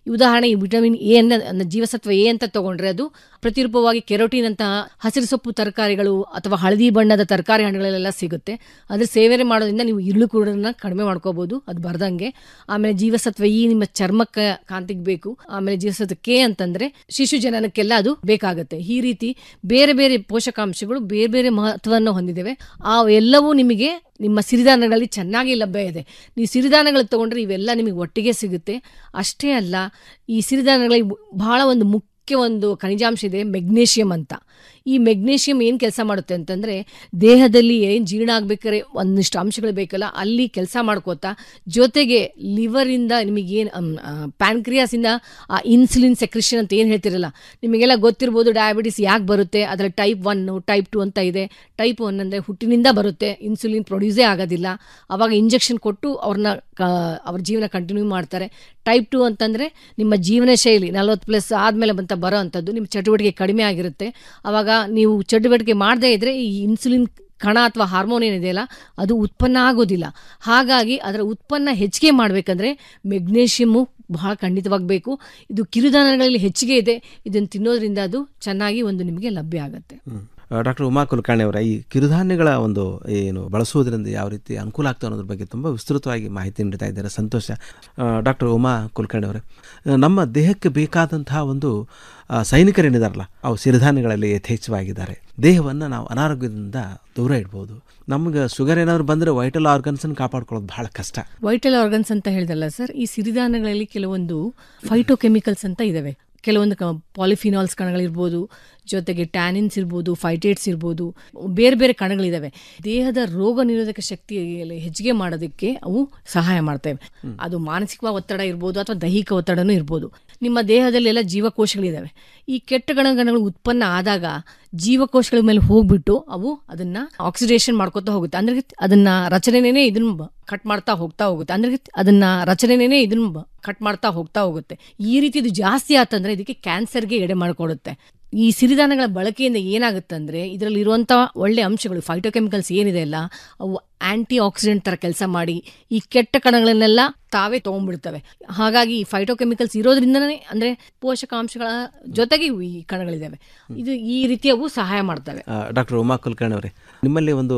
ಉದಾಹರಣೆ ಈ ವಿಟಮಿನ್ ಎ ಅನ್ನ ಅಂದ್ರೆ ಜೀವಸತ್ವ ಎ ಅಂತ ತಗೊಂಡ್ರೆ ಅದು ಪ್ರತಿರೂಪವಾಗಿ ಕೆರೋಟಿನ್ ಅಂತಹ ಹಸಿರು ಸೊಪ್ಪು ತರಕಾರಿಗಳು ಅಥವಾ ಹಳದಿ ಬಣ್ಣದ ತರಕಾರಿ ಹಣ್ಣುಗಳೆಲ್ಲ ಸಿಗುತ್ತೆ ಅದ್ರ ಸೇವನೆ ಮಾಡೋದ್ರಿಂದ ನೀವು ಇರುಳು ಕೂಡನ್ನ ಕಡಿಮೆ ಮಾಡ್ಕೋಬಹುದು ಅದು ಬರ್ದಂಗೆ ಆಮೇಲೆ ಜೀವಸತ್ವ ಈ ನಿಮ್ಮ ಚರ್ಮಕ್ಕೆ ಕಾಂತಿಗೆ ಬೇಕು ಆಮೇಲೆ ಜೀವಸತ್ವ ಕೆ ಅಂತಂದ್ರೆ ಶಿಶು ಜನನಕ್ಕೆಲ್ಲ ಅದು ಬೇಕಾಗುತ್ತೆ ಈ ರೀತಿ ಬೇರೆ ಬೇರೆ ಪೋಷಕಾಂಶಗಳು ಬೇರೆ ಬೇರೆ ಮಹತ್ವವನ್ನು ಹೊಂದಿದ್ದೇವೆ ಆ ಎಲ್ಲವೂ ನಿಮಗೆ ನಿಮ್ಮ ಸಿರಿಧಾನ್ಯಗಳಲ್ಲಿ ಚೆನ್ನಾಗಿ ಲಭ್ಯ ಇದೆ ನೀವು ಸಿರಿಧಾನ್ಯಗಳು ತಗೊಂಡ್ರೆ ಇವೆಲ್ಲ ನಿಮಗೆ ಒಟ್ಟಿಗೆ ಸಿಗುತ್ತೆ ಅಷ್ಟೇ ಅಲ್ಲ ಈ ಸಿರಿಧಾನ್ಯಗಳಲ್ಲಿ ಬಹಳ ಒಂದು ಮುಖ್ಯ ಒಂದು ಖನಿಜಾಂಶ ಇದೆ ಮೆಗ್ನೇಷಿಯಂ ಅಂತ ಈ ಮೆಗ್ನೇಷಿಯಂ ಏನು ಕೆಲಸ ಮಾಡುತ್ತೆ ಅಂತಂದರೆ ದೇಹದಲ್ಲಿ ಏನು ಜೀರ್ಣ ಆಗ್ಬೇಕಾದ್ರೆ ಒಂದಿಷ್ಟು ಅಂಶಗಳು ಬೇಕಲ್ಲ ಅಲ್ಲಿ ಕೆಲಸ ಮಾಡ್ಕೋತಾ ಜೊತೆಗೆ ಲಿವರಿಂದ ನಿಮಗೇನು ಪ್ಯಾನ್ಕ್ರಿಯಾಸಿಂದ ಆ ಇನ್ಸುಲಿನ್ ಸೆಕ್ರಿಷನ್ ಅಂತ ಏನು ಹೇಳ್ತಿರಲ್ಲ ನಿಮಗೆಲ್ಲ ಗೊತ್ತಿರ್ಬೋದು ಡಯಾಬಿಟಿಸ್ ಯಾಕೆ ಬರುತ್ತೆ ಅದರಲ್ಲಿ ಟೈಪ್ ಒನ್ನು ಟೈಪ್ ಟು ಅಂತ ಇದೆ ಟೈಪ್ ಒನ್ ಅಂದರೆ ಹುಟ್ಟಿನಿಂದ ಬರುತ್ತೆ ಇನ್ಸುಲಿನ್ ಪ್ರೊಡ್ಯೂಸೇ ಆಗೋದಿಲ್ಲ ಅವಾಗ ಇಂಜೆಕ್ಷನ್ ಕೊಟ್ಟು ಅವ್ರನ್ನ ಅವ್ರ ಜೀವನ ಕಂಟಿನ್ಯೂ ಮಾಡ್ತಾರೆ ಟೈಪ್ ಟು ಅಂತಂದರೆ ನಿಮ್ಮ ಜೀವನ ಶೈಲಿ ನಲ್ವತ್ತು ಪ್ಲಸ್ ಆದಮೇಲೆ ಬಂತ ಬರೋ ಅಂಥದ್ದು ನಿಮ್ಮ ಚಟುವಟಿಕೆ ಕಡಿಮೆ ಆಗಿರುತ್ತೆ ಅವಾಗ ನೀವು ಚಟುವಟಿಕೆ ಮಾಡದೇ ಇದ್ದರೆ ಈ ಇನ್ಸುಲಿನ್ ಕಣ ಅಥವಾ ಹಾರ್ಮೋನ್ ಏನಿದೆಯಲ್ಲ ಅದು ಉತ್ಪನ್ನ ಆಗೋದಿಲ್ಲ ಹಾಗಾಗಿ ಅದರ ಉತ್ಪನ್ನ ಹೆಚ್ಚಿಗೆ ಮಾಡಬೇಕಂದ್ರೆ ಮೆಗ್ನೇಷಿಯಮ್ಮು ಬಹಳ ಖಂಡಿತವಾಗಿ ಬೇಕು ಇದು ಕಿರುಧಾನ್ಯಗಳಲ್ಲಿ ಹೆಚ್ಚಿಗೆ ಇದೆ ಇದನ್ನು ತಿನ್ನೋದ್ರಿಂದ ಅದು ಚೆನ್ನಾಗಿ ಒಂದು ನಿಮಗೆ ಲಭ್ಯ ಆಗುತ್ತೆ ಡಾಕ್ಟರ್ ಉಮಾ ಕುಲಕರ್ಣಿ ಅವರ ಈ ಕಿರುಧಾನ್ಯಗಳ ಒಂದು ಏನು ಬಳಸುವುದರಿಂದ ಯಾವ ರೀತಿ ಅನುಕೂಲ ಆಗ್ತದೆ ಅನ್ನೋದ್ರ ಬಗ್ಗೆ ತುಂಬ ವಿಸ್ತೃತವಾಗಿ ಮಾಹಿತಿ ನೀಡ್ತಾ ಇದ್ದಾರೆ ಸಂತೋಷ ಡಾಕ್ಟರ್ ಉಮಾ ಕುಲಕರ್ಣಿ ಅವರೇ ನಮ್ಮ ದೇಹಕ್ಕೆ ಬೇಕಾದಂತಹ ಒಂದು ಸೈನಿಕರೇನಿದಾರಲ್ಲ ಅವು ಸಿರಿಧಾನ್ಯಗಳಲ್ಲಿ ಯಥೇಚ್ಛವಾಗಿದ್ದಾರೆ ದೇಹವನ್ನು ನಾವು ಅನಾರೋಗ್ಯದಿಂದ ದೂರ ಇಡ್ಬೋದು ನಮ್ಗೆ ಶುಗರ್ ಏನಾದ್ರು ಬಂದರೆ ವೈಟಲ್ ಆರ್ಗನ್ಸನ್ನು ಕಾಪಾಡ್ಕೊಳ್ಳೋದು ಬಹಳ ಕಷ್ಟ ವೈಟಲ್ ಆರ್ಗನ್ಸ್ ಅಂತ ಹೇಳಿದಲ್ಲ ಸರ್ ಈ ಸಿರಿಧಾನ್ಯಗಳಲ್ಲಿ ಕೆಲವೊಂದು ಫೈಟೋಕೆಮಿಕಲ್ಸ್ ಅಂತ ಇದಾವೆ ಕೆಲವೊಂದು ಪಾಲಿಫಿನಾಲ್ಸ್ ಕಣಗಳಿರ್ಬೋದು ಜೊತೆಗೆ ಟ್ಯಾನಿನ್ಸ್ ಇರ್ಬೋದು ಫೈಟೇಟ್ಸ್ ಇರ್ಬೋದು ಬೇರೆ ಬೇರೆ ಕಣಗಳಿದಾವೆ ದೇಹದ ರೋಗ ನಿರೋಧಕ ಶಕ್ತಿಯಲ್ಲಿ ಹೆಚ್ಚಿಗೆ ಮಾಡೋದಕ್ಕೆ ಅವು ಸಹಾಯ ಮಾಡ್ತವೆ ಅದು ಮಾನಸಿಕ ಒತ್ತಡ ಇರ್ಬೋದು ಅಥವಾ ದೈಹಿಕ ಒತ್ತಡನೂ ಇರ್ಬೋದು ನಿಮ್ಮ ದೇಹದಲ್ಲಿ ಎಲ್ಲ ಜೀವಕೋಶಗಳಿದಾವೆ ಈ ಕೆಟ್ಟ ಗಣಗಣಗಳು ಉತ್ಪನ್ನ ಆದಾಗ ಜೀವಕೋಶಗಳ ಮೇಲೆ ಹೋಗ್ಬಿಟ್ಟು ಅವು ಅದನ್ನ ಆಕ್ಸಿಡೇಷನ್ ಮಾಡ್ಕೊತಾ ಹೋಗುತ್ತೆ ಅಂದ್ರೆ ಅದನ್ನ ರಚನೆನೇ ಇದನ್ನ ಕಟ್ ಮಾಡ್ತಾ ಹೋಗ್ತಾ ಹೋಗುತ್ತೆ ಅಂದ್ರೆ ಅದನ್ನ ರಚನೆನೇ ಇದನ್ನ ಕಟ್ ಮಾಡ್ತಾ ಹೋಗ್ತಾ ಹೋಗುತ್ತೆ ಈ ರೀತಿ ಇದು ಜಾಸ್ತಿ ಆತಂದ್ರೆ ಇದಕ್ಕೆ ಕ್ಯಾನ್ಸರ್ಗೆ ಎಡೆ ಮಾಡಿಕೊಡುತ್ತೆ ಈ ಸಿರಿಧಾನ್ಯಗಳ ಬಳಕೆಯಿಂದ ಏನಾಗುತ್ತಂದ್ರೆ ಇದರಲ್ಲಿ ಇರುವಂಥ ಒಳ್ಳೆ ಅಂಶಗಳು ಫೈಟೋಕೆಮಿಕಲ್ಸ್ ಏನಿದೆ ಅಲ್ಲ ಅವು ಆಂಟಿ ಆಕ್ಸಿಡೆಂಟ್ ತರ ಕೆಲಸ ಮಾಡಿ ಈ ಕೆಟ್ಟ ಕಣಗಳನ್ನೆಲ್ಲ ತಾವೇ ತಗೊಂಡ್ಬಿಡ್ತವೆ ಹಾಗಾಗಿ ಈ ಫೈಟೋಕೆಮಿಕಲ್ಸ್ ಇರೋದ್ರಿಂದನೇ ಅಂದ್ರೆ ಪೋಷಕಾಂಶಗಳ ಜೊತೆಗೆ ಇವು ಈ ಕಣಗಳಿದಾವೆ ಇದು ಈ ರೀತಿ ಅವು ಸಹಾಯ ಮಾಡ್ತವೆ ಡಾಕ್ಟರ್ ಉಮಾ ಕುಲಕರ್ಣಿ ಅವರೇ ನಿಮ್ಮಲ್ಲಿ ಒಂದು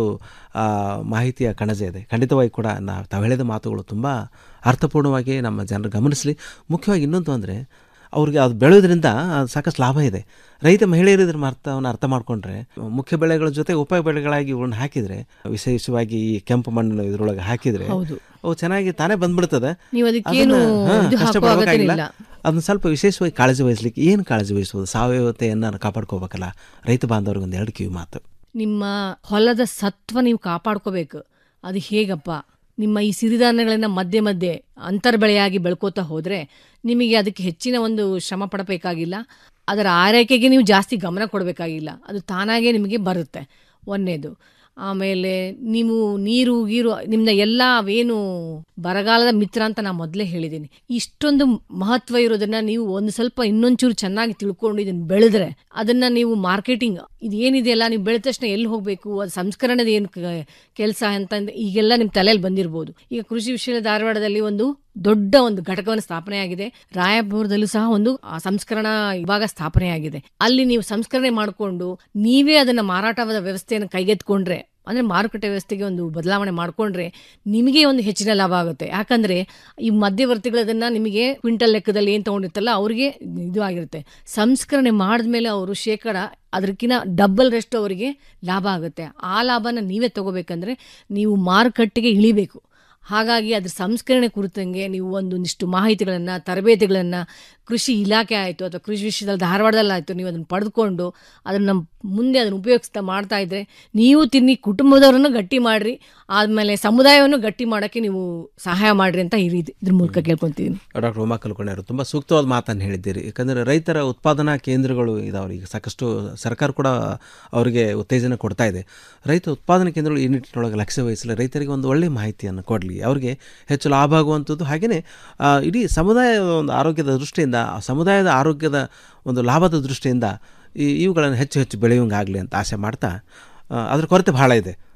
ಮಾಹಿತಿಯ ಕಣಜ ಇದೆ ಖಂಡಿತವಾಗಿ ಕೂಡ ನಾ ತಾವು ಹೇಳಿದ ಮಾತುಗಳು ತುಂಬ ಅರ್ಥಪೂರ್ಣವಾಗಿ ನಮ್ಮ ಜನರು ಗಮನಿಸಲಿ ಮುಖ್ಯವಾಗಿ ಇನ್ನೊಂದು ಅಂದರೆ ಅವ್ರಿಗೆ ಅದು ಬೆಳೆಯೋದ್ರಿಂದ ಸಾಕಷ್ಟು ಲಾಭ ಇದೆ ರೈತ ಮಹಿಳೆಯರು ಇದ್ರ ಅರ್ಥವನ್ನು ಅರ್ಥ ಮಾಡ್ಕೊಂಡ್ರೆ ಮುಖ್ಯ ಬೆಳೆಗಳ ಜೊತೆ ಉಪ ಬೆಳೆಗಳಾಗಿ ಇವುಗಳನ್ನ ಹಾಕಿದ್ರೆ ವಿಶೇಷವಾಗಿ ಈ ಕೆಂಪು ಮಣ್ಣು ಇದ್ರೊಳಗೆ ಹಾಕಿದ್ರೆ ಅವು ಚೆನ್ನಾಗಿ ತಾನೇ ಬಂದ್ಬಿಡ್ತದೆ ನೀವು ಅದಕ್ಕೇನು ಇದು ಹಾಕೋ ಅಗತ್ಯನೇ ಇಲ್ಲ. ಅದನ್ನ ಸ್ವಲ್ಪ ವಿಶೇಷವಾಗಿ ಕಾಳಜಿ ವಹಿಸ್ಲಿಕ್ಕೆ ಏನು ಕಾಳಜಿ ವಹಿಸ್ಬೋದು ಸಾವಯವತೆಯನ್ನು ಕಾಪಾಡ್ಕೋಬೇಕಲ್ಲ ರೈತ ಬಾಂಧವ್ರಿಗೆ ಒಂದು ಎರಡು ಕಿವಿ ಮಾತು ನಿಮ್ಮ ಹೊಲದ ಸತ್ವ ನೀವು ಕಾಪಾಡ್ಕೋಬೇಕು ಅದು ಹೇಗಪ್ಪ ನಿಮ್ಮ ಈ ಸಿರಿಧಾನ್ಯಗಳನ್ನ ಮಧ್ಯೆ ಮಧ್ಯೆ ಅಂತರ್ಬೆಳೆಯಾಗಿ ಬೆಳ್ಕೋತಾ ಹೋದರೆ ನಿಮಗೆ ಅದಕ್ಕೆ ಹೆಚ್ಚಿನ ಒಂದು ಶ್ರಮ ಪಡಬೇಕಾಗಿಲ್ಲ ಅದರ ಆರೈಕೆಗೆ ನೀವು ಜಾಸ್ತಿ ಗಮನ ಕೊಡಬೇಕಾಗಿಲ್ಲ ಅದು ತಾನಾಗೇ ನಿಮಗೆ ಬರುತ್ತೆ ಒಂದನೇದು ಆಮೇಲೆ ನೀವು ನೀರು ಗೀರು ನಿಮ್ನ ಎಲ್ಲ ಅವೇನು ಬರಗಾಲದ ಮಿತ್ರ ಅಂತ ನಾನು ಮೊದಲೇ ಹೇಳಿದ್ದೀನಿ ಇಷ್ಟೊಂದು ಮಹತ್ವ ಇರೋದನ್ನ ನೀವು ಒಂದು ಸ್ವಲ್ಪ ಇನ್ನೊಂಚೂರು ಚೆನ್ನಾಗಿ ತಿಳ್ಕೊಂಡು ಇದನ್ನ ಬೆಳೆದ್ರೆ ಅದನ್ನ ನೀವು ಮಾರ್ಕೆಟಿಂಗ್ ಇದು ಏನಿದೆಯಲ್ಲ ನೀವು ಬೆಳೆದ ತಕ್ಷಣ ಎಲ್ಲಿ ಹೋಗಬೇಕು ಅದು ಸಂಸ್ಕರಣದ ಏನು ಕೆಲಸ ಅಂತ ಈಗೆಲ್ಲ ನಿಮ್ಮ ತಲೆಯಲ್ಲಿ ಬಂದಿರ್ಬೋದು ಈಗ ಕೃಷಿ ವಿಶ್ವ ಧಾರವಾಡದಲ್ಲಿ ಒಂದು ದೊಡ್ಡ ಒಂದು ಘಟಕವನ್ನು ಸ್ಥಾಪನೆ ಆಗಿದೆ ರಾಯಪುರದಲ್ಲೂ ಸಹ ಒಂದು ಸಂಸ್ಕರಣಾ ವಿಭಾಗ ಸ್ಥಾಪನೆ ಆಗಿದೆ ಅಲ್ಲಿ ನೀವು ಸಂಸ್ಕರಣೆ ಮಾಡಿಕೊಂಡು ನೀವೇ ಅದನ್ನ ಮಾರಾಟವಾದ ವ್ಯವಸ್ಥೆಯನ್ನು ಕೈಗೆತ್ಕೊಂಡ್ರೆ ಅಂದ್ರೆ ಮಾರುಕಟ್ಟೆ ವ್ಯವಸ್ಥೆಗೆ ಒಂದು ಬದಲಾವಣೆ ಮಾಡ್ಕೊಂಡ್ರೆ ನಿಮಗೆ ಒಂದು ಹೆಚ್ಚಿನ ಲಾಭ ಆಗುತ್ತೆ ಯಾಕಂದ್ರೆ ಈ ಮಧ್ಯವರ್ತಿಗಳು ಅದನ್ನ ನಿಮಗೆ ಕ್ವಿಂಟಲ್ ಲೆಕ್ಕದಲ್ಲಿ ಏನ್ ತಗೊಂಡಿರ್ತಲ್ಲ ಅವ್ರಿಗೆ ಇದು ಆಗಿರುತ್ತೆ ಸಂಸ್ಕರಣೆ ಮಾಡಿದ್ಮೇಲೆ ಅವರು ಶೇಕಡ ಅದಕ್ಕಿಂತ ಡಬಲ್ ರಷ್ಟು ಅವರಿಗೆ ಲಾಭ ಆಗುತ್ತೆ ಆ ಲಾಭನ ನೀವೇ ತಗೋಬೇಕಂದ್ರೆ ನೀವು ಮಾರುಕಟ್ಟೆಗೆ ಇಳಿಬೇಕು ಹಾಗಾಗಿ ಅದ್ರ ಸಂಸ್ಕರಣೆ ಕುರಿತಂಗೆ ನೀವು ಒಂದೊಂದಿಷ್ಟು ಮಾಹಿತಿಗಳನ್ನು ತರಬೇತಿಗಳನ್ನು ಕೃಷಿ ಇಲಾಖೆ ಆಯಿತು ಅಥವಾ ಕೃಷಿ ವಿಷಯದಲ್ಲಿ ಧಾರವಾಡದಲ್ಲಿ ಆಯಿತು ನೀವು ಅದನ್ನು ಪಡೆದುಕೊಂಡು ಅದನ್ನು ಮುಂದೆ ಅದನ್ನು ಉಪಯೋಗಿಸ್ತಾ ಮಾಡ್ತಾ ಇದ್ರೆ ನೀವು ತಿನ್ನಿ ಕುಟುಂಬದವರನ್ನು ಗಟ್ಟಿ ಮಾಡ್ರಿ ಆದಮೇಲೆ ಸಮುದಾಯವನ್ನು ಗಟ್ಟಿ ಮಾಡೋಕ್ಕೆ ನೀವು ಸಹಾಯ ಮಾಡ್ರಿ ಅಂತ ಈ ರೀತಿ ಇದ್ರ ಮೂಲಕ ಕೇಳ್ಕೊತೀನಿ ಡಾಕ್ಟರ್ ಉಮಾ ಕಲ್ಕೊಂಡೆ ಅವರು ತುಂಬ ಸೂಕ್ತವಾದ ಮಾತನ್ನು ಹೇಳಿದ್ದೀರಿ ಯಾಕಂದರೆ ರೈತರ ಉತ್ಪಾದನಾ ಕೇಂದ್ರಗಳು ಇದಾವೆ ಈಗ ಸಾಕಷ್ಟು ಸರ್ಕಾರ ಕೂಡ ಅವರಿಗೆ ಉತ್ತೇಜನ ಕೊಡ್ತಾ ಇದೆ ರೈತ ಉತ್ಪಾದನಾ ಕೇಂದ್ರಗಳು ಈ ನಿಟ್ಟಿನೊಳಗೆ ಲಕ್ಷ್ಯ ವಹಿಸಲಿ ರೈತರಿಗೆ ಒಂದು ಒಳ್ಳೆಯ ಮಾಹಿತಿಯನ್ನು ಕೊಡಲಿ ಅವರಿಗೆ ಹೆಚ್ಚು ಲಾಭ ಆಗುವಂಥದ್ದು ಹಾಗೆಯೇ ಇಡೀ ಸಮುದಾಯದ ಒಂದು ಆರೋಗ್ಯದ ದೃಷ್ಟಿಯಿಂದ ಸಮುದಾಯದ ಆರೋಗ್ಯದ ಒಂದು ಲಾಭದ ದೃಷ್ಟಿಯಿಂದ ಈ ಇವುಗಳನ್ನು ಹೆಚ್ಚು ಹೆಚ್ಚು ಬೆಳೆಯುವಂಗಾಗಲಿ ಅಂತ ಆಸೆ ಮಾಡ್ತಾ ಅದ್ರ ಕೊರತೆ ಭಾಳ ಇದೆ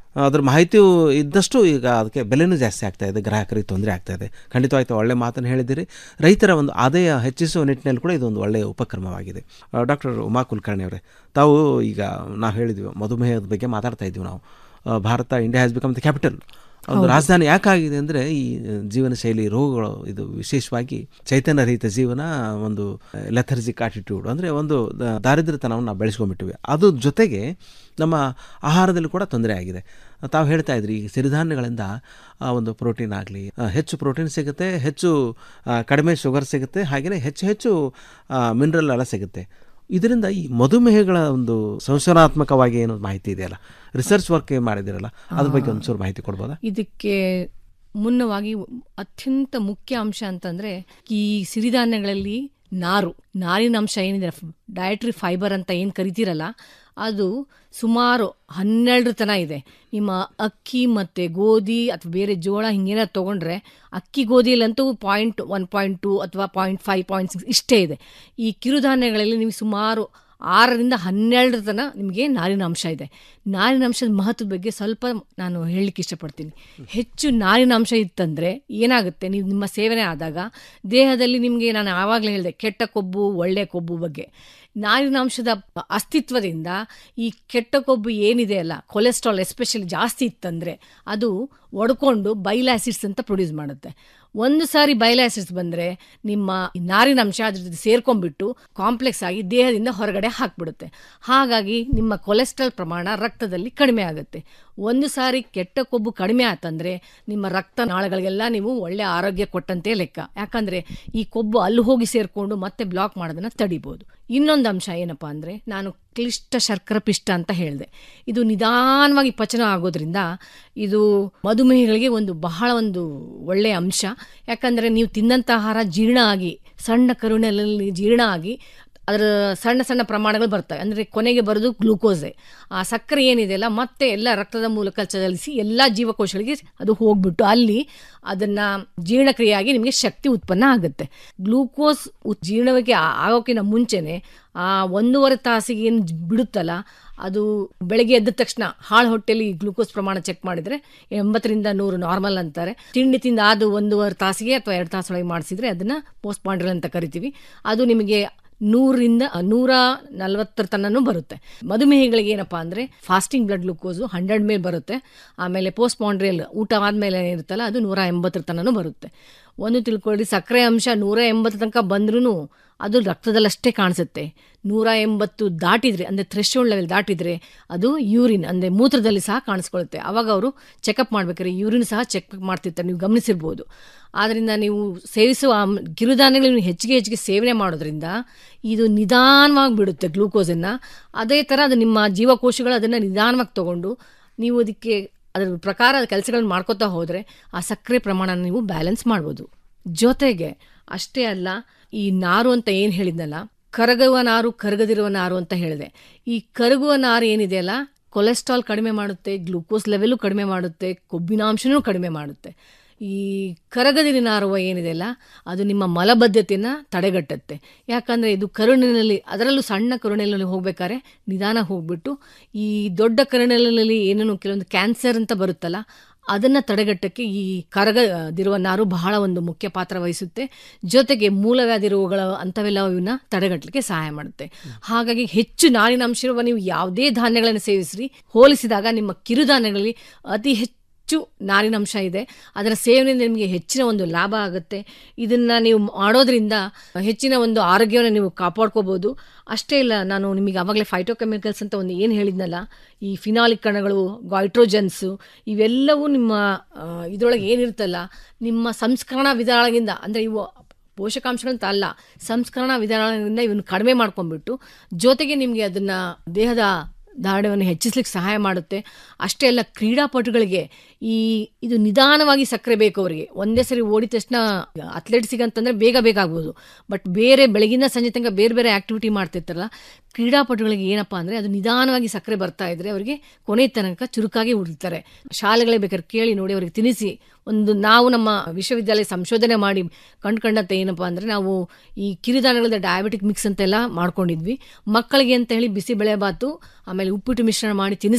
ಅದ್ರ ಮಾಹಿತಿಯು ಇದ್ದಷ್ಟು ಈಗ ಅದಕ್ಕೆ ಬೆಲೆನೂ ಜಾಸ್ತಿ ಆಗ್ತಾ ಇದೆ ಗ್ರಾಹಕರಿಗೆ ತೊಂದರೆ ಆಗ್ತಾ ಇದೆ ಖಂಡಿತವಾಗ್ತೂ ಒಳ್ಳೆ ಮಾತನ್ನು ಹೇಳಿದ್ದೀರಿ ರೈತರ ಒಂದು ಆದಾಯ ಹೆಚ್ಚಿಸುವ ನಿಟ್ಟಿನಲ್ಲಿ ಕೂಡ ಇದೊಂದು ಒಳ್ಳೆಯ ಉಪಕ್ರಮವಾಗಿದೆ ಡಾಕ್ಟರ್ ಉಮಾ ಕುಲಕರ್ಣಿ ಅವರೇ ತಾವು ಈಗ ನಾವು ಹೇಳಿದ್ವಿ ಮಧುಮೇಹದ ಬಗ್ಗೆ ಮಾತಾಡ್ತಾ ಇದ್ದೀವಿ ನಾವು ಆ, Bharat India has become the capital ಒಂದು ಹೌದು. ರಾಜಧಾನಿ ಯಾಕಾಗಿದೆ ಅಂದರೆ ಈ ಜೀವನ ಶೈಲಿ ರೋಗಗಳು ಇದು ವಿಶೇಷವಾಗಿ ಚೈತನ್ಯ ರಹಿತ ಜೀವನ ಒಂದು ಲೆಥರ್ಜಿಕ್ ಆಟಿಟ್ಯೂಡ್ ಅಂದರೆ ಒಂದು ದ- ದಾರಿದ್ರ್ಯತನವನ್ನು ನಾವು ಬೆಳೆಸ್ಕೊಂಡ್ಬಿಟ್ಟಿವಿ ಅದ್ರ ಜೊತೆಗೆ ನಮ್ಮ ಆಹಾರದಲ್ಲಿ ಕೂಡ ತೊಂದರೆ ಆಗಿದೆ ತಾವು ಹೇಳ್ತಾ ಇದ್ರಿ ಈ ಸಿರಿಧಾನ್ಯಗಳಿಂದ ಆ, ಒಂದು ಪ್ರೋಟೀನ್ ಆಗಲಿ ಹೆಚ್ಚು ಪ್ರೋಟೀನ್ ಸಿಗುತ್ತೆ ಹೆಚ್ಚು ಆ, ಕಡಿಮೆ ಶುಗರ್ ಸಿಗುತ್ತೆ ಹಾಗೆಯೇ ಹೆಚ್ಚು ಹೆಚ್ಚು ಮಿನರಲ್ ಎಲ್ಲ ಸಿಗುತ್ತೆ ಇದರಿಂದ ಈ ಮಧುಮೇಹಗಳ ಒಂದು ಸಂಶೋಧನಾತ್ಮಕವಾಗಿ ಏನೋ ಮಾಹಿತಿ ಇದೆಯಲ್ಲ ರಿಸರ್ಚ್ ವರ್ಕ್ ಮಾಡಿದಿರಲ್ಲ ಅದ್ರ ಬಗ್ಗೆ ಒಂಚೂರು ಮಾಹಿತಿ ಕೊಡ್ಬೋದಾ ಇದಕ್ಕೆ ಮುನ್ನವಾಗಿ ಅತ್ಯಂತ ಮುಖ್ಯ ಅಂಶ ಅಂತಂದ್ರೆ ಈ ಸಿರಿಧಾನ್ಯಗಳಲ್ಲಿ ನಾರು ನಾರಿನ ಅಂಶ ಏನಿದೆ ಡಯಟ್ರಿ ಫೈಬರ್ ಅಂತ ಏನು ಕರಿತೀರಲ್ಲ ಅದು ಸುಮಾರು ಹನ್ನೆರಡು ತನ ಇದೆ ನಿಮ್ಮ ಅಕ್ಕಿ ಮತ್ತು ಗೋಧಿ ಅಥವಾ ಬೇರೆ ಜೋಳ ಹಿಂಗೇನಾದ್ರು ತೊಗೊಂಡ್ರೆ ಅಕ್ಕಿ ಗೋಧಿಯಲ್ಲಂತೂ ಪಾಯಿಂಟ್ ಒನ್ ಪಾಯಿಂಟ್ ಟು ಅಥವಾ ಪಾಯಿಂಟ್ ಫೈವ್ ಪಾಯಿಂಟ್ ಸಿಕ್ಸ್ ಇಷ್ಟೇ ಇದೆ ಈ ಕಿರುಧಾನ್ಯಗಳಲ್ಲಿ ನಿಮಗೆ ಸುಮಾರು ಆರರಿಂದ ಹನ್ನೆರಡರ ತನ ನಿಮಗೆ ನಾರಿನ ಅಂಶ ಇದೆ ನಾರಿನ ಅಂಶದ ಮಹತ್ವದ ಬಗ್ಗೆ ಸ್ವಲ್ಪ ನಾನು ಹೇಳಲಿಕ್ಕೆ ಇಷ್ಟಪಡ್ತೀನಿ ಹೆಚ್ಚು ನಾರಿನ ಅಂಶ ಇತ್ತಂದರೆ ಏನಾಗುತ್ತೆ ನೀವು ನಿಮ್ಮ ಸೇವನೆ ಆದಾಗ ದೇಹದಲ್ಲಿ ನಿಮಗೆ ನಾನು ಆವಾಗಲೇ ಹೇಳಿದೆ ಕೆಟ್ಟ ಕೊಬ್ಬು ಒಳ್ಳೆಯ ಕೊಬ್ಬು ಬಗ್ಗೆ ನಾರಿನ ಅಂಶದ ಅಸ್ತಿತ್ವದಿಂದ ಈ ಕೆಟ್ಟ ಕೊಬ್ಬು ಏನಿದೆ ಅಲ್ಲ ಕೊಲೆಸ್ಟ್ರಾಲ್ ಎಸ್ಪೆಷಲಿ ಜಾಸ್ತಿ ಇತ್ತಂದರೆ ಅದು ಒಡ್ಕೊಂಡು ಬೈಲ್ ಆಸಿಡ್ಸ್ ಅಂತ ಪ್ರೊಡ್ಯೂಸ್ ಮಾಡುತ್ತೆ ಒಂದು ಸಾರಿ ಬೈಲ್ ಆಸಿಡ್ಸ್ ಬಂದರೆ ನಿಮ್ಮ ಈ ನಾರಿನ ಅಂಶ ಅದ್ರ ಜೊತೆ ಸೇರ್ಕೊಂಡ್ಬಿಟ್ಟು ಕಾಂಪ್ಲೆಕ್ಸ್ ಆಗಿ ದೇಹದಿಂದ ಹೊರಗಡೆ ಹಾಕ್ಬಿಡುತ್ತೆ ಹಾಗಾಗಿ ನಿಮ್ಮ ಕೊಲೆಸ್ಟ್ರಾಲ್ ಪ್ರಮಾಣ ರಕ್ತದಲ್ಲಿ ಕಡಿಮೆ ಆಗುತ್ತೆ ಒಂದು ಸಾರಿ ಕೆಟ್ಟ ಕೊಬ್ಬು ಕಡಿಮೆ ಆತಂದ್ರೆ ನಿಮ್ಮ ರಕ್ತ ನಾಳಗಳಿಗೆಲ್ಲ ನೀವು ಒಳ್ಳೆ ಆರೋಗ್ಯ ಕೊಟ್ಟಂತೆ ಲೆಕ್ಕ ಯಾಕಂದ್ರೆ ಈ ಕೊಬ್ಬು ಅಲ್ಲಿ ಹೋಗಿ ಸೇರ್ಕೊಂಡು ಮತ್ತೆ ಬ್ಲಾಕ್ ಮಾಡೋದನ್ನ ತಡಿಬೋದು ಇನ್ನೊಂದು ಅಂಶ ಏನಪ್ಪಾ ಅಂದ್ರೆ ನಾನು ಕ್ಲಿಷ್ಟ ಶರ್ಕರ ಪಿಷ್ಟ ಅಂತ ಹೇಳಿದೆ ಇದು ನಿಧಾನವಾಗಿ ಪಚನ ಆಗೋದ್ರಿಂದ ಇದು ಮಧುಮೇಹಿಗಳಿಗೆ ಒಂದು ಬಹಳ ಒಂದು ಒಳ್ಳೆಯ ಅಂಶ ಯಾಕಂದ್ರೆ ನೀವು ತಿನ್ನಂತ ಆಹಾರ ಜೀರ್ಣ ಆಗಿ ಸಣ್ಣ ಕರುಣೆಯಲ್ಲಿ ಜೀರ್ಣ ಆಗಿ ಅದರ ಸಣ್ಣ ಸಣ್ಣ ಪ್ರಮಾಣಗಳು ಬರ್ತವೆ ಅಂದರೆ ಕೊನೆಗೆ ಬರೋದು ಗ್ಲೂಕೋಸೆ ಆ ಸಕ್ಕರೆ ಏನಿದೆಯಲ್ಲ ಮತ್ತೆ ಎಲ್ಲ ರಕ್ತದ ಮೂಲಕ ಚಲಿಸಿ ಎಲ್ಲ ಜೀವಕೋಶಗಳಿಗೆ ಅದು ಹೋಗ್ಬಿಟ್ಟು ಅಲ್ಲಿ ಅದನ್ನ ಜೀರ್ಣಕ್ರಿಯೆಯಾಗಿ ನಿಮಗೆ ಶಕ್ತಿ ಉತ್ಪನ್ನ ಆಗುತ್ತೆ ಗ್ಲೂಕೋಸ್ ಉತ್- ಜೀರ್ಣಕ್ಕೆ ಆ- ಆಗೋಕ್ಕಿಂತ ಮುಂಚೆನೆ ಆ ಒಂದೂವರೆ ತಾಸಿಗೆ ಏನು ಬಿಡುತ್ತಲ್ಲ ಅದು ಬೆಳಗ್ಗೆ ಎದ್ದ ತಕ್ಷಣ ಹಾಳು ಹೊಟ್ಟೆಲಿ ಗ್ಲೂಕೋಸ್ ಪ್ರಮಾಣ ಚೆಕ್ ಮಾಡಿದ್ರೆ ಎಂಬತ್ತರಿಂದ ನೂರು ನಾರ್ಮಲ್ ಅಂತಾರೆ ತಿಂಡಿ ತಿಂದ ಆದ ಒಂದೂವರೆ ತಾಸಿಗೆ ಅಥವಾ ಎರಡು ತಾಸೊಳಗೆ ಮಾಡಿಸಿದ್ರೆ ಅದನ್ನ ಪೋಸ್ಟ್ ಪಾಂಡ್ರಲ್ ಅಂತ ಕರಿತೀವಿ ಅದು ನಿಮಗೆ ನೂರಿಂದ ನೂರ ನಲವತ್ತರ ತನೂ ಬರುತ್ತೆ ಮಧುಮೇಹಿಗಳಿಗೆ ಏನಪ್ಪಾ ಅಂದ್ರೆ ಫಾಸ್ಟಿಂಗ್ ಬ್ಲಡ್ ಗ್ಲೂಕೋಸು ಹಂಡ್ರೆಡ್ ಮೇಲೆ ಬರುತ್ತೆ ಆಮೇಲೆ ಪೋಸ್ಟ್ ಪಾಂಡ್ರಿಯಲ್ ಊಟ ಆದ್ಮೇಲೆ ಏನಿರುತ್ತಲ್ಲ ಅದು ನೂರ ಎಂಬತ್ತರ ತನೂ ಬರುತ್ತೆ ಒಂದು ತಿಳ್ಕೊಳ್ಳಿ ಸಕ್ಕರೆ ಅಂಶ ನೂರ ಎಂಬತ್ತು ತನಕ ಬಂದ್ರೂ ಅದು ರಕ್ತದಲ್ಲಷ್ಟೇ ಕಾಣಿಸುತ್ತೆ ನೂರ ಎಂಬತ್ತು ದಾಟಿದ್ರೆ ಅಂದರೆ ಥ್ರೆಶೋಲ್ಡ್ ಲೆವೆಲ್ ದಾಟಿದ್ರೆ ಅದು ಯೂರಿನ್ ಅಂದರೆ ಮೂತ್ರದಲ್ಲಿ ಸಹ ಕಾಣಿಸ್ಕೊಳ್ಳುತ್ತೆ ಅವಾಗ ಅವರು ಚೆಕಪ್ ಮಾಡ್ಬೇಕಾದ್ರೆ ಯೂರಿನ್ ಸಹ ಚೆಕ್ ಮಾಡ್ತಿರ್ತಾರೆ ನೀವು ಗಮನಿಸಿರ್ಬೋದು ಆದ್ದರಿಂದ ನೀವು ಸೇವಿಸುವ ಆಮ್- ಕಿರುಧಾನ್ಯಗಳು ನೀವು ಹೆಚ್ಚಿಗೆ ಹೆಚ್ಚಿಗೆ ಸೇವನೆ ಮಾಡೋದ್ರಿಂದ ಇದು ನಿಧಾನವಾಗಿ ಬಿಡುತ್ತೆ ಗ್ಲೂಕೋಸನ್ನು ಅದೇ ಥರ ಅದು ನಿಮ್ಮ ಜೀವಕೋಶಗಳು ಅದನ್ನು ನಿಧಾನವಾಗಿ ತಗೊಂಡು ನೀವು ಅದಕ್ಕೆ ಅದರ ಪ್ರಕಾರ ಕೆಲಸಗಳನ್ನ ಮಾಡ್ಕೋತಾ ಹೋದರೆ ಆ ಸಕ್ಕರೆ ಪ್ರಮಾಣ ನೀವು ಬ್ಯಾಲೆನ್ಸ್ ಮಾಡ್ಬೋದು ಜೊತೆಗೆ ಅಷ್ಟೇ ಅಲ್ಲ ಈ ನಾರು ಅಂತ ಏನು ಹೇಳಿದ್ನಲ್ಲ ಕರಗುವ ನಾರು ಕರಗದಿರುವ ನಾರು ಅಂತ ಹೇಳಿದೆ ಈ ಕರಗುವ ನಾರು ಏನಿದೆಯಲ್ಲ ಕೊಲೆಸ್ಟ್ರಾಲ್ ಕಡಿಮೆ ಮಾಡುತ್ತೆ ಗ್ಲೂಕೋಸ್ ಲೆವೆಲು ಕಡಿಮೆ ಮಾಡುತ್ತೆ ಕೊಬ್ಬಿನಾಂಶನೂ ಕಡಿಮೆ ಮಾಡುತ್ತೆ ಈ ಕರಗದಿರಿ ನಾರುವ ಏನಿದೆಯಲ್ಲ ಅದು ನಿಮ್ಮ ಮಲಬದ್ಧತೆಯನ್ನು ತಡೆಗಟ್ಟುತ್ತೆ ಯಾಕಂದರೆ ಇದು ಕರುಣಿನಲ್ಲಿ ಅದರಲ್ಲೂ ಸಣ್ಣ ಕರುಣಿನಲ್ಲಿ ಹೋಗ್ಬೇಕಾದ್ರೆ ನಿಧಾನ ಹೋಗ್ಬಿಟ್ಟು ಈ ದೊಡ್ಡ ಕರುಣಿನಲ್ಲಿ ಏನೇನು ಕೆಲವೊಂದು ಕ್ಯಾನ್ಸರ್ ಅಂತ ಬರುತ್ತಲ್ಲ ಅದನ್ನು ತಡೆಗಟ್ಟಕ್ಕೆ ಈ ಕರಗದಿರುವ ನಾರು ಬಹಳ ಒಂದು ಮುಖ್ಯ ಪಾತ್ರ ವಹಿಸುತ್ತೆ ಜೊತೆಗೆ ಮೂಲವ್ಯಾಧಿ ರೋಗಗಳ ಅಂಥವೆಲ್ಲ ಇವನ್ನ ತಡೆಗಟ್ಟಲಿಕ್ಕೆ ಸಹಾಯ ಮಾಡುತ್ತೆ ಹಾಗಾಗಿ ಹೆಚ್ಚು ನಾರಿನ ಅಂಶ ಇರುವ ನೀವು ಯಾವುದೇ ಧಾನ್ಯಗಳನ್ನು ಸೇವಿಸ್ರಿ ಹೋಲಿಸಿದಾಗ ನಿಮ್ಮ ಕಿರುಧಾನ್ಯಗಳಲ್ಲಿ ಅತಿ ಹೆಚ್ಚು ನಾರಿನಂಶ ಇದೆ ಅದರ ಸೇವನೆಯಿಂದ ನಿಮಗೆ ಹೆಚ್ಚಿನ ಒಂದು ಲಾಭ ಆಗುತ್ತೆ ಇದನ್ನ ನೀವು ಮಾಡೋದ್ರಿಂದ ಹೆಚ್ಚಿನ ಒಂದು ಆರೋಗ್ಯವನ್ನು ನೀವು ಕಾಪಾಡ್ಕೋಬಹುದು ಅಷ್ಟೇ ಇಲ್ಲ ನಾನು ನಿಮಗೆ ಆವಾಗಲೇ ಫೈಟೋಕೆಮಿಕಲ್ಸ್ ಅಂತ ಒಂದು ಏನು ಹೇಳಿದ್ನಲ್ಲ ಈ ಫಿನಾಲಿಕ್ ಕಣಗಳು ಗಾಯ್ಟ್ರೋಜನ್ಸು ಇವೆಲ್ಲವೂ ನಿಮ್ಮ ಆ, ಇದ್ರೊಳಗೆ ಏನಿರುತ್ತಲ್ಲ ನಿಮ್ಮ ಸಂಸ್ಕರಣಾ ವಿಧಾನಗಳಿಂದ ಅಂದರೆ ಇವು ಪೋಷಕಾಂಶಗಳಂತ ಅಲ್ಲ ಸಂಸ್ಕರಣಾ ವಿಧಾನಗಳಿಂದ ಇವನ್ನ ಕಡಿಮೆ ಮಾಡ್ಕೊಂಡ್ಬಿಟ್ಟು ಜೊತೆಗೆ ನಿಮಗೆ ಅದನ್ನ ದೇಹದ ದಾಢ್ಯವನ್ನು ಹೆಚ್ಚಿಸ್ಲಿಕ್ಕೆ ಸಹಾಯ ಮಾಡುತ್ತೆ ಅಷ್ಟೇ ಅಲ್ಲ ಕ್ರೀಡಾಪಟುಗಳಿಗೆ ಈ ಇದು ನಿಧಾನವಾಗಿ ಸಕ್ಕರೆ ಬೇಕು ಅವರಿಗೆ ಒಂದೇ ಸರಿ ಓಡಿದ ತಕ್ಷಣ ಅಥ್ಲೆಟ್ಸಿಗೆ ಅಂತಂದ್ರೆ ಬೇಗ ಬೇಕಾಗ್ಬೋದು ಬಟ್ ಬೇರೆ ಬೆಳಗಿನ ಸಂಜೆ ತನಕ ಬೇರೆ ಬೇರೆ ಆಕ್ಟಿವಿಟಿ ಮಾಡ್ತಿರ್ತಾರಲ್ಲ ಕ್ರೀಡಾಪಟುಗಳಿಗೆ ಏನಪ್ಪಾ ಅಂದ್ರೆ ಅದು ನಿಧಾನವಾಗಿ ಸಕ್ಕರೆ ಬರ್ತಾ ಇದ್ರೆ ಅವರಿಗೆ ಕೊನೆ ತನಕ ಚುರುಕಾಗಿ ಉಳಿತಾರೆ ಶಾಲೆಗಳೇ ಬೇಕಾದ್ರೆ ಕೇಳಿ ನೋಡಿ ಅವರಿಗೆ ತಿನ್ನಿಸಿ ಒಂದು ನಾವು ನಮ್ಮ ವಿಶ್ವವಿದ್ಯಾಲಯ ಸಂಶೋಧನೆ ಮಾಡಿ ಕಂಡ್ಕೊಂಡಂತೆ ಏನಪ್ಪಾ ಅಂದ್ರೆ ನಾವು ಈ ಕಿರುಧಾನ್ಯಗಳದ ಡಯಾಬಿಟಿಕ್ ಮಿಕ್ಸ್ ಅಂತೆಲ್ಲ ಮಾಡ್ಕೊಂಡಿದ್ವಿ ಮಕ್ಕಳಿಗೆ ಅಂತ ಹೇಳಿ ಬಿಸಿ ಬೆಳೆಬಾತು ಆಮೇಲೆ ಉಪ್ಪಿಟ್ಟು ಮಿಶ್ರಣ ಮಾಡಿ ತಿನ್ನಿಸಿದಾಗ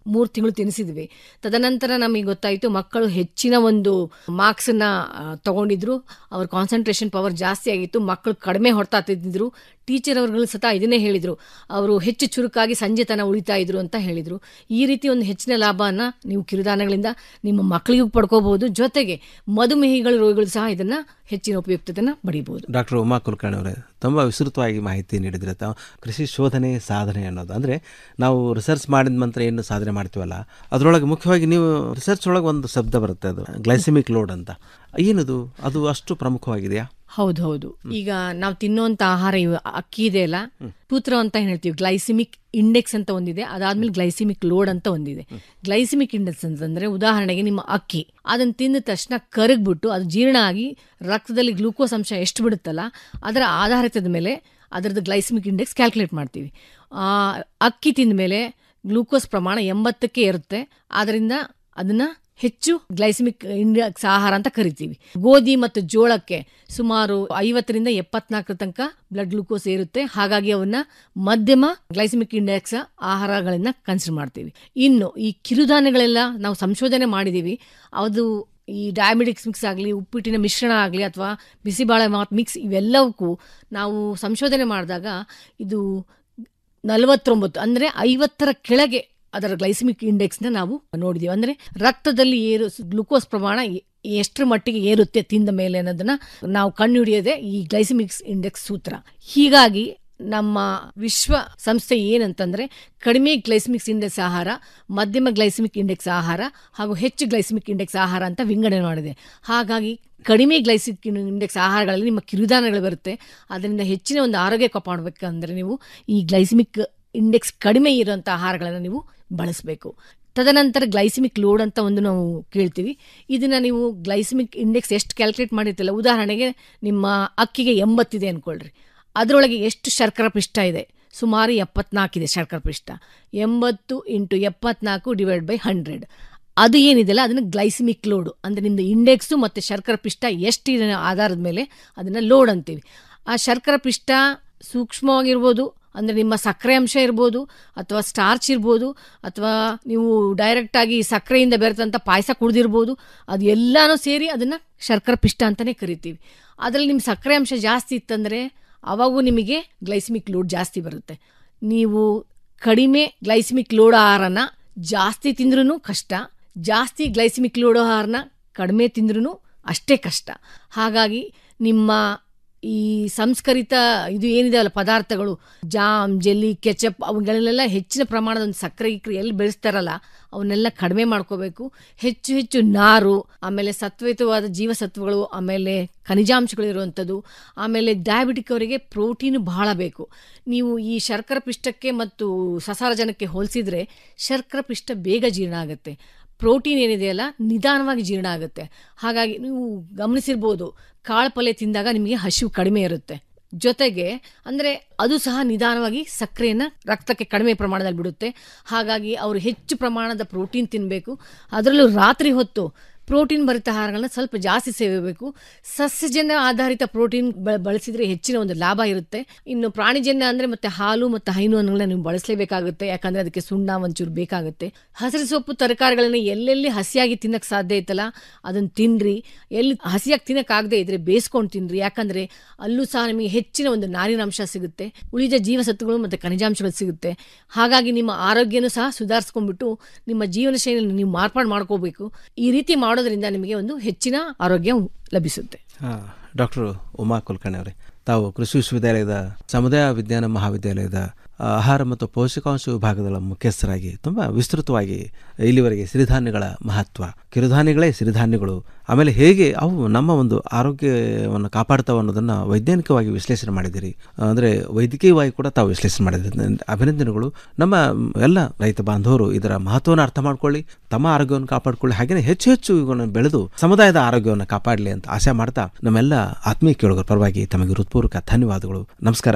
ಮೂರು ತಿಂಗಳು ತಿನ್ನಿಸಿದ್ವಿ ತದನಂತರ ನಮಗೆ ಗೊತ್ತಾಯಿತು ಮಕ್ಕಳು ಹೆಚ್ಚಿನ ಒಂದು ಮಾರ್ಕ್ಸನ್ನ ತಗೊಂಡಿದ್ರು ಅವ್ರ ಕಾನ್ಸಂಟ್ರೇಷನ್ ಪವರ್ ಜಾಸ್ತಿ ಆಗಿತ್ತು ಮಕ್ಕಳು ಕಡಿಮೆ ಹೊಡ್ತಾ ತಿಂದಿದ್ರು ಟೀಚರ್ ಅವರುಗಳು ಸತ ಇದನ್ನೇ ಹೇಳಿದರು ಅವರು ಹೆಚ್ಚು ಚುರುಕಾಗಿ ಸಂಜೆ ತನ ಉಳಿತಾ ಇದ್ರು ಅಂತ ಹೇಳಿದರು ಈ ರೀತಿ ಒಂದು ಹೆಚ್ಚಿನ ಲಾಭನ ನೀವು ಕಿರುದಾನಗಳಿಂದ ನಿಮ್ಮ ಮಕ್ಕಳಿಗೂ ಪಡ್ಕೋಬಹುದು ಜೊತೆಗೆ ಮಧುಮೇಹಿಗಳ ರೋಗಿಗಳು ಸಹ ಇದನ್ನ ಹೆಚ್ಚಿನ ಉಪಯುಕ್ತತೆನ ಪಡಿಬಹುದು ಡಾಕ್ಟರ್ ಉಮಾ ಕುಲಕರ್ಣಿ ಅವರೇ ತುಂಬ ವಿಸ್ತೃತವಾಗಿ ಮಾಹಿತಿ ನೀಡಿದ್ರೆ ತಾವು ಕೃಷಿ ಶೋಧನೆ ಸಾಧನೆ ಅನ್ನೋದು ಅಂದರೆ ನಾವು ರಿಸರ್ಚ್ ಮಾಡಿದ ನಂತರ ಏನು ಸಾಧನೆ ಮಾಡ್ತೀವಲ್ಲ ಅದರೊಳಗೆ ಮುಖ್ಯವಾಗಿ ನೀವು ರಿಸರ್ಚ್ ಒಳಗೆ ಒಂದು ಶಬ್ದ ಬರುತ್ತೆ ಅದು ಗ್ಲೈಸೆಮಿಕ್ ಲೋಡ್ ಅಂತ ಏನದು ಅದು ಅಷ್ಟು ಪ್ರಮುಖವಾಗಿದೆಯಾ ಹೌದು ಹೌದು ಈಗ ನಾವು ತಿನ್ನುವಂತ ಆಹಾರ ಇವು ಅಕ್ಕಿ ಇದೆ ಅಲ್ಲ ಸೂತ್ರ ಅಂತ ಏನ್ ಹೇಳ್ತೀವಿ ಗ್ಲೈಸಿಮಿಕ್ ಇಂಡೆಕ್ಸ್ ಅಂತ ಒಂದಿದೆ ಅದಾದ್ಮೇಲೆ ಗ್ಲೈಸಿಮಿಕ್ ಲೋಡ್ ಅಂತ ಒಂದಿದೆ ಗ್ಲೈಸಿಮಿಕ್ ಇಂಡೆಕ್ಸ್ ಅಂತಂದ್ರೆ ಉದಾಹರಣೆಗೆ ನಿಮ್ಮ ಅಕ್ಕಿ ಅದನ್ನ ತಿಂದ ತಕ್ಷಣ ಕರಗ್ಬಿಟ್ಟು ಅದು ಜೀರ್ಣ ಆಗಿ ರಕ್ತದಲ್ಲಿ ಗ್ಲೂಕೋಸ್ ಅಂಶ ಎಷ್ಟು ಬಿಡುತ್ತಲ್ಲ ಅದರ ಆಧಾರಿತದ ಮೇಲೆ ಅದರದ್ದು ಗ್ಲೈಸಿಮಿಕ್ ಇಂಡೆಕ್ಸ್ ಕ್ಯಾಲ್ಕುಲೇಟ್ ಮಾಡ್ತೀವಿ ಆ ಅಕ್ಕಿ ತಿಂದ ಮೇಲೆ ಗ್ಲೂಕೋಸ್ ಪ್ರಮಾಣ ಎಂಬತ್ತಕ್ಕೆ ಇರುತ್ತೆ ಆದ್ರಿಂದ ಅದನ್ನ ಹೆಚ್ಚು ಗ್ಲೈಸಿಮಿಕ್ ಇಂಡೆಕ್ಸ್ ಆಹಾರ ಅಂತ ಕರಿತೀವಿ ಗೋಧಿ ಮತ್ತು ಜೋಳಕ್ಕೆ ಸುಮಾರು ಐವತ್ತರಿಂದ ಎಪ್ಪತ್ನಾಲ್ಕರ ತನಕ ಬ್ಲಡ್ ಗ್ಲೂಕೋಸ್ ಇರುತ್ತೆ ಹಾಗಾಗಿ ಅವನ್ನ ಮಧ್ಯಮ ಗ್ಲೈಸಿಮಿಕ್ ಇಂಡೆಕ್ಸ್ ಆಹಾರಗಳನ್ನ ಕನ್ಸಿಡರ್ ಮಾಡ್ತೀವಿ ಇನ್ನು ಈ ಕಿರುಧಾನ್ಯಗಳೆಲ್ಲ ನಾವು ಸಂಶೋಧನೆ ಮಾಡಿದೀವಿ ಅದು ಈ ಡಯಾಬಿಟಿಕ್ಸ್ ಮಿಕ್ಸ್ ಆಗಲಿ ಉಪ್ಪಿಟ್ಟಿನ ಮಿಶ್ರಣ ಆಗಲಿ ಅಥವಾ ಬಿಸಿಬಾಳೆ ಮಾತ್ ಮಿಕ್ಸ್ ಇವೆಲ್ಲವಕ್ಕೂ ನಾವು ಸಂಶೋಧನೆ ಮಾಡಿದಾಗ ಇದು ನಲವತ್ತೊಂಬತ್ತು ಅಂದರೆ ಐವತ್ತರ ಕೆಳಗೆ ಅದರ ಗ್ಲೈಸಿಮಿಕ್ ಇಂಡೆಕ್ಸ್ನ ನಾವು ನೋಡಿದೀವಿ ಅಂದರೆ ರಕ್ತದಲ್ಲಿ ಏರು ಗ್ಲುಕೋಸ್ ಪ್ರಮಾಣ ಎ- ಎಷ್ಟರ ಮಟ್ಟಿಗೆ ಏರುತ್ತೆ ತಿಂದ ಮೇಲೆ ಅನ್ನೋದನ್ನ ನಾವು ಕಂಡುಹಿಡಿಯೋದೇ ಈ ಗ್ಲೈಸಿಮಿಕ್ಸ್ ಇಂಡೆಕ್ಸ್ ಸೂತ್ರ ಹೀಗಾಗಿ ನಮ್ಮ ವಿಶ್ವ ಸಂಸ್ಥೆ ಏನಂತಂದ್ರೆ ಕಡಿಮೆ ಗ್ಲೈಸಿಮಿಕ್ಸ್ ಇಂಡೆಕ್ಸ್ ಆಹಾರ ಮಧ್ಯಮ ಗ್ಲೈಸಿಮಿಕ್ ಇಂಡೆಕ್ಸ್ ಆಹಾರ ಹಾಗೂ ಹೆಚ್ಚು ಗ್ಲೈಸಿಮಿಕ್ ಇಂಡೆಕ್ಸ್ ಆಹಾರ ಅಂತ ವಿಂಗಡಣೆ ಮಾಡಿದೆ ಹಾಗಾಗಿ ಕಡಿಮೆ ಗ್ಲೈಸಿಕ್ ಇಂಡೆಕ್ಸ್ ಆಹಾರಗಳಲ್ಲಿ ನಿಮ್ಮ ಕಿರುದಾನಗಳು ಬರುತ್ತೆ ಅದರಿಂದ ಹೆಚ್ಚಿನ ಒಂದು ಆರೋಗ್ಯ ಕಾಪಾಡಬೇಕಂದ್ರೆ ನೀವು ಈ ಗ್ಲೈಸಿಮಿಕ್ ಇಂಡೆಕ್ಸ್ ಕಡಿಮೆ ಇರುವಂಥ ಆಹಾರಗಳನ್ನು ನೀವು ಬಳಸಬೇಕು ತದನಂತರ ಗ್ಲೈಸಿಮಿಕ್ ಲೋಡ್ ಅಂತ ಒಂದು ನಾವು ಕೇಳ್ತೀವಿ ಇದನ್ನ ನೀವು ಗ್ಲೈಸಿಮಿಕ್ ಇಂಡೆಕ್ಸ್ ಎಷ್ಟು ಕ್ಯಾಲ್ಕುಲೇಟ್ ಮಾಡಿರ್ತಿಲ್ಲ ಉದಾಹರಣೆಗೆ ನಿಮ್ಮ ಅಕ್ಕಿಗೆ ಎಂಬತ್ತಿದೆ ಅನ್ಕೊಳ್ರಿ ಅದರೊಳಗೆ ಎಷ್ಟು ಶರ್ಕರ ಪಿಷ್ಟ ಇದೆ ಸುಮಾರು ಎಪ್ಪತ್ನಾಲ್ಕಿದೆ ಶರ್ಕರ ಪಿಷ್ಟ ಎಂಬತ್ತು ಇಂಟು ಎಪ್ಪತ್ನಾಲ್ಕು ಡಿವೈಡ್ ಬೈ ಹಂಡ್ರೆಡ್ ಅದು ಏನಿದೆಯಲ್ಲ ಅದನ್ನು ಗ್ಲೈಸಿಮಿಕ್ ಲೋಡು ಅಂದರೆ ನಿಮ್ಮದು ಇಂಡೆಕ್ಸು ಮತ್ತು ಶರ್ಕರ ಪಿಷ್ಟ ಎಷ್ಟಿದೆ ಆಧಾರದ ಮೇಲೆ ಅದನ್ನು ಲೋಡ್ ಅಂತೀವಿ ಆ ಶರ್ಕರ ಪಿಷ್ಟ ಸೂಕ್ಷ್ಮವಾಗಿರ್ಬೋದು ಅಂದರೆ ನಿಮ್ಮ ಸಕ್ಕರೆ ಅಂಶ ಇರ್ಬೋದು ಅಥವಾ ಸ್ಟಾರ್ಚ್ ಇರ್ಬೋದು ಅಥವಾ ನೀವು ಡೈರೆಕ್ಟಾಗಿ ಸಕ್ಕರೆಯಿಂದ ಬೆರೆತಂಥ ಪಾಯಸ ಕುಡ್ದಿರ್ಬೋದು ಅದು ಎಲ್ಲನೂ ಸೇರಿ ಅದನ್ನು ಶರ್ಕರ ಪಿಷ್ಟ ಅಂತಲೇ ಕರಿತೀವಿ ಅದರಲ್ಲಿ ನಿಮ್ಮ ಸಕ್ಕರೆ ಅಂಶ ಜಾಸ್ತಿ ಇತ್ತಂದರೆ ಅವಾಗೂ ನಿಮಗೆ ಗ್ಲೈಸಿಮಿಕ್ ಲೋಡ್ ಜಾಸ್ತಿ ಬರುತ್ತೆ ನೀವು ಕಡಿಮೆ ಗ್ಲೈಸಿಮಿಕ್ ಲೋಡ್ ಆಹಾರನ ಜಾಸ್ತಿ ತಿಂದ್ರೂ ಕಷ್ಟ ಜಾಸ್ತಿ ಗ್ಲೈಸಿಮಿಕ್ ಲೋಡ್ ಆಹಾರನ ಕಡಿಮೆ ತಿಂದ್ರೂ ಅಷ್ಟೇ ಕಷ್ಟ ಹಾಗಾಗಿ ನಿಮ್ಮ ಈ ಸಂಸ್ಕರಿತ ಇದು ಏನಿದೆ ಅಲ್ಲ ಪದಾರ್ಥಗಳು ಜಾಮ್ ಜೆಲ್ಲಿ ಕೆಚಪ್ ಅವುಗಳನ್ನೆಲ್ಲ ಹೆಚ್ಚಿನ ಪ್ರಮಾಣದ ಒಂದು ಸಕ್ಕರೆ ಗಿಕ್ರೆ ಎಲ್ಲಿ ಬೆಳೆಸ್ತಾರಲ್ಲ ಅವನ್ನೆಲ್ಲ ಕಡಿಮೆ ಮಾಡ್ಕೋಬೇಕು ಹೆಚ್ಚು ಹೆಚ್ಚು ನಾರು ಆಮೇಲೆ ಸತ್ವಯುತವಾದ ಜೀವಸತ್ವಗಳು ಆಮೇಲೆ ಖನಿಜಾಂಶಗಳು ಇರುವಂಥದ್ದು ಆಮೇಲೆ ಡಯಾಬಿಟಿಕ್ ಅವರಿಗೆ ಪ್ರೋಟೀನು ಬಹಳ ಬೇಕು ನೀವು ಈ ಶರ್ಕರ ಪಿಷ್ಟಕ್ಕೆ ಮತ್ತು ಸಸಾರಜನಕ್ಕೆ ಹೋಲಿಸಿದ್ರೆ ಶರ್ಕರ ಪಿಷ್ಟ ಬೇಗ ಜೀರ್ಣ ಆಗುತ್ತೆ ಪ್ರೋಟೀನ್ ಏನಿದೆಯಲ್ಲ ನಿಧಾನವಾಗಿ ಜೀರ್ಣ ಆಗುತ್ತೆ ಹಾಗಾಗಿ ನೀವು ಗಮನಿಸಿರ್ಬೋದು ಕಾಳು ಪಲ್ಯ ತಿಂದಾಗ ನಿಮಗೆ ಹಸಿವು ಕಡಿಮೆ ಇರುತ್ತೆ ಜೊತೆಗೆ ಅಂದರೆ ಅದು ಸಹ ನಿಧಾನವಾಗಿ ಸಕ್ಕರೆಯನ್ನು ರಕ್ತಕ್ಕೆ ಕಡಿಮೆ ಪ್ರಮಾಣದಲ್ಲಿ ಬಿಡುತ್ತೆ ಹಾಗಾಗಿ ಅವರು ಹೆಚ್ಚು ಪ್ರಮಾಣದ ಪ್ರೋಟೀನ್ ತಿನ್ನಬೇಕು ಅದರಲ್ಲೂ ರಾತ್ರಿ ಹೊತ್ತು ಪ್ರೋಟೀನ್ ಭರಿತ ಆಹಾರಗಳನ್ನ ಸ್ವಲ್ಪ ಜಾಸ್ತಿ ಸೇವಬೇಕು ಸಸ್ಯಜನ್ಯ ಆಧಾರಿತ ಪ್ರೋಟೀನ್ ಬ- ಬಳಸಿದ್ರೆ ಹೆಚ್ಚಿನ ಒಂದು ಲಾಭ ಇರುತ್ತೆ ಇನ್ನು ಪ್ರಾಣಿಜನ್ಯ ಅಂದ್ರೆ ಮತ್ತೆ ಹಾಲು ಮತ್ತು ಹೈನು ಅನ್ನಗಳನ್ನ ನೀವು ಬಳಸಲೇಬೇಕಾಗುತ್ತೆ ಯಾಕಂದ್ರೆ ಅದಕ್ಕೆ ಸುಣ್ಣ ಒಂಚೂರು ಬೇಕಾಗುತ್ತೆ ಹಸಿರು ಸೊಪ್ಪು ತರಕಾರಿಗಳನ್ನ ಎಲ್ಲೆಲ್ಲಿ ಹಸಿಯಾಗಿ ತಿನ್ನಕ್ ಸಾಧ್ಯ ಐತಲ್ಲ ಅದನ್ನ ತಿನ್ರಿ ಎಲ್ಲಿ ಹಸಿಯಾಗಿ ತಿನ್ನಕ್ಕಾಗದೇ ಇದ್ರೆ ಬೇಯಿಸ್ಕೊಂಡು ತಿನ್ರಿ ಯಾಕಂದ್ರೆ ಅಲ್ಲೂ ಸಹ ನಿಮಗೆ ಹೆಚ್ಚಿನ ಒಂದು ನಾರಿನಾಂಶ ಸಿಗುತ್ತೆ ಉಳಿದ ಜೀವಸತ್ವಗಳು ಮತ್ತು ಖನಿಜಾಂಶಗಳು ಸಿಗುತ್ತೆ ಹಾಗಾಗಿ ನಿಮ್ಮ ಆರೋಗ್ಯನೂ ಸಹ ಸುಧಾರಿಸ್ಕೊಂಡ್ಬಿಟ್ಟು ನಿಮ್ಮ ಜೀವನ ಶೈಲಿಯನ್ನು ನೀವು ಮಾರ್ಪಾಡು ಮಾಡ್ಕೋಬೇಕು ಈ ರೀತಿ ಮಾಡೋದ್ರಿಂದ ನಿಮಗೆ ಒಂದು ಹೆಚ್ಚಿನ ಆರೋಗ್ಯ ಲಭಿಸುತ್ತೆ ಹಾಂ ಡಾಕ್ಟರ್ ಉಮಾ ಕುಲಕರ್ಣಿ ಅವರೇ ತಾವು ಕೃಷಿ ವಿಶ್ವವಿದ್ಯಾಲಯದ ಸಮುದಾಯ ವಿಜ್ಞಾನ ಮಹಾವಿದ್ಯಾಲಯದ ಆ, ಆಹಾರ ಮತ್ತು ಪೋಷಕಾಂಶ ವಿಭಾಗದ ಮುಖ್ಯಸ್ಥರಾಗಿ ತುಂಬ ವಿಸ್ತೃತವಾಗಿ ಇಲ್ಲಿವರೆಗೆ ಸಿರಿಧಾನ್ಯಗಳ ಮಹತ್ವ ಕಿರುಧಾನ್ಯಗಳೇ ಸಿರಿಧಾನ್ಯಗಳು ಆಮೇಲೆ ಹೇಗೆ ಅವು ನಮ್ಮ ಒಂದು ಆರೋಗ್ಯವನ್ನು ಕಾಪಾಡ್ತಾವೆ ಅನ್ನೋದನ್ನು ವೈಜ್ಞಾನಿಕವಾಗಿ ವಿಶ್ಲೇಷಣೆ ಮಾಡಿದ್ದೀರಿ ಅಂದರೆ ವೈದ್ಯಕೀಯವಾಗಿ ಕೂಡ ತಾವು ವಿಶ್ಲೇಷಣೆ ಮಾಡಿದ್ದೀರಿ ಅಭಿನಂದನೆಗಳು ನಮ್ಮ ಎಲ್ಲ ರೈತ ಬಾಂಧವರು ಇದರ ಮಹತ್ವವನ್ನು ಅರ್ಥ ಮಾಡ್ಕೊಳ್ಳಿ ತಮ್ಮ ಆರೋಗ್ಯವನ್ನು ಕಾಪಾಡಿಕೊಳ್ಳಿ ಹಾಗೆಯೇ ಹೆಚ್ಚು ಹೆಚ್ಚು ಇವುಗಳನ್ನು ಬೆಳೆದು ಸಮುದಾಯದ ಆರೋಗ್ಯವನ್ನು ಕಾಪಾಡಲಿ ಅಂತ ಆಶೆ ಮಾಡ್ತಾ ನಮ್ಮೆಲ್ಲ ಆತ್ಮೀಯ ಕೇಳುಗರ ಪರವಾಗಿ ತಮಗೆ ಹೃತ್ಪೂರ್ವಕ ಧನ್ಯವಾದಗಳು ನಮಸ್ಕಾರ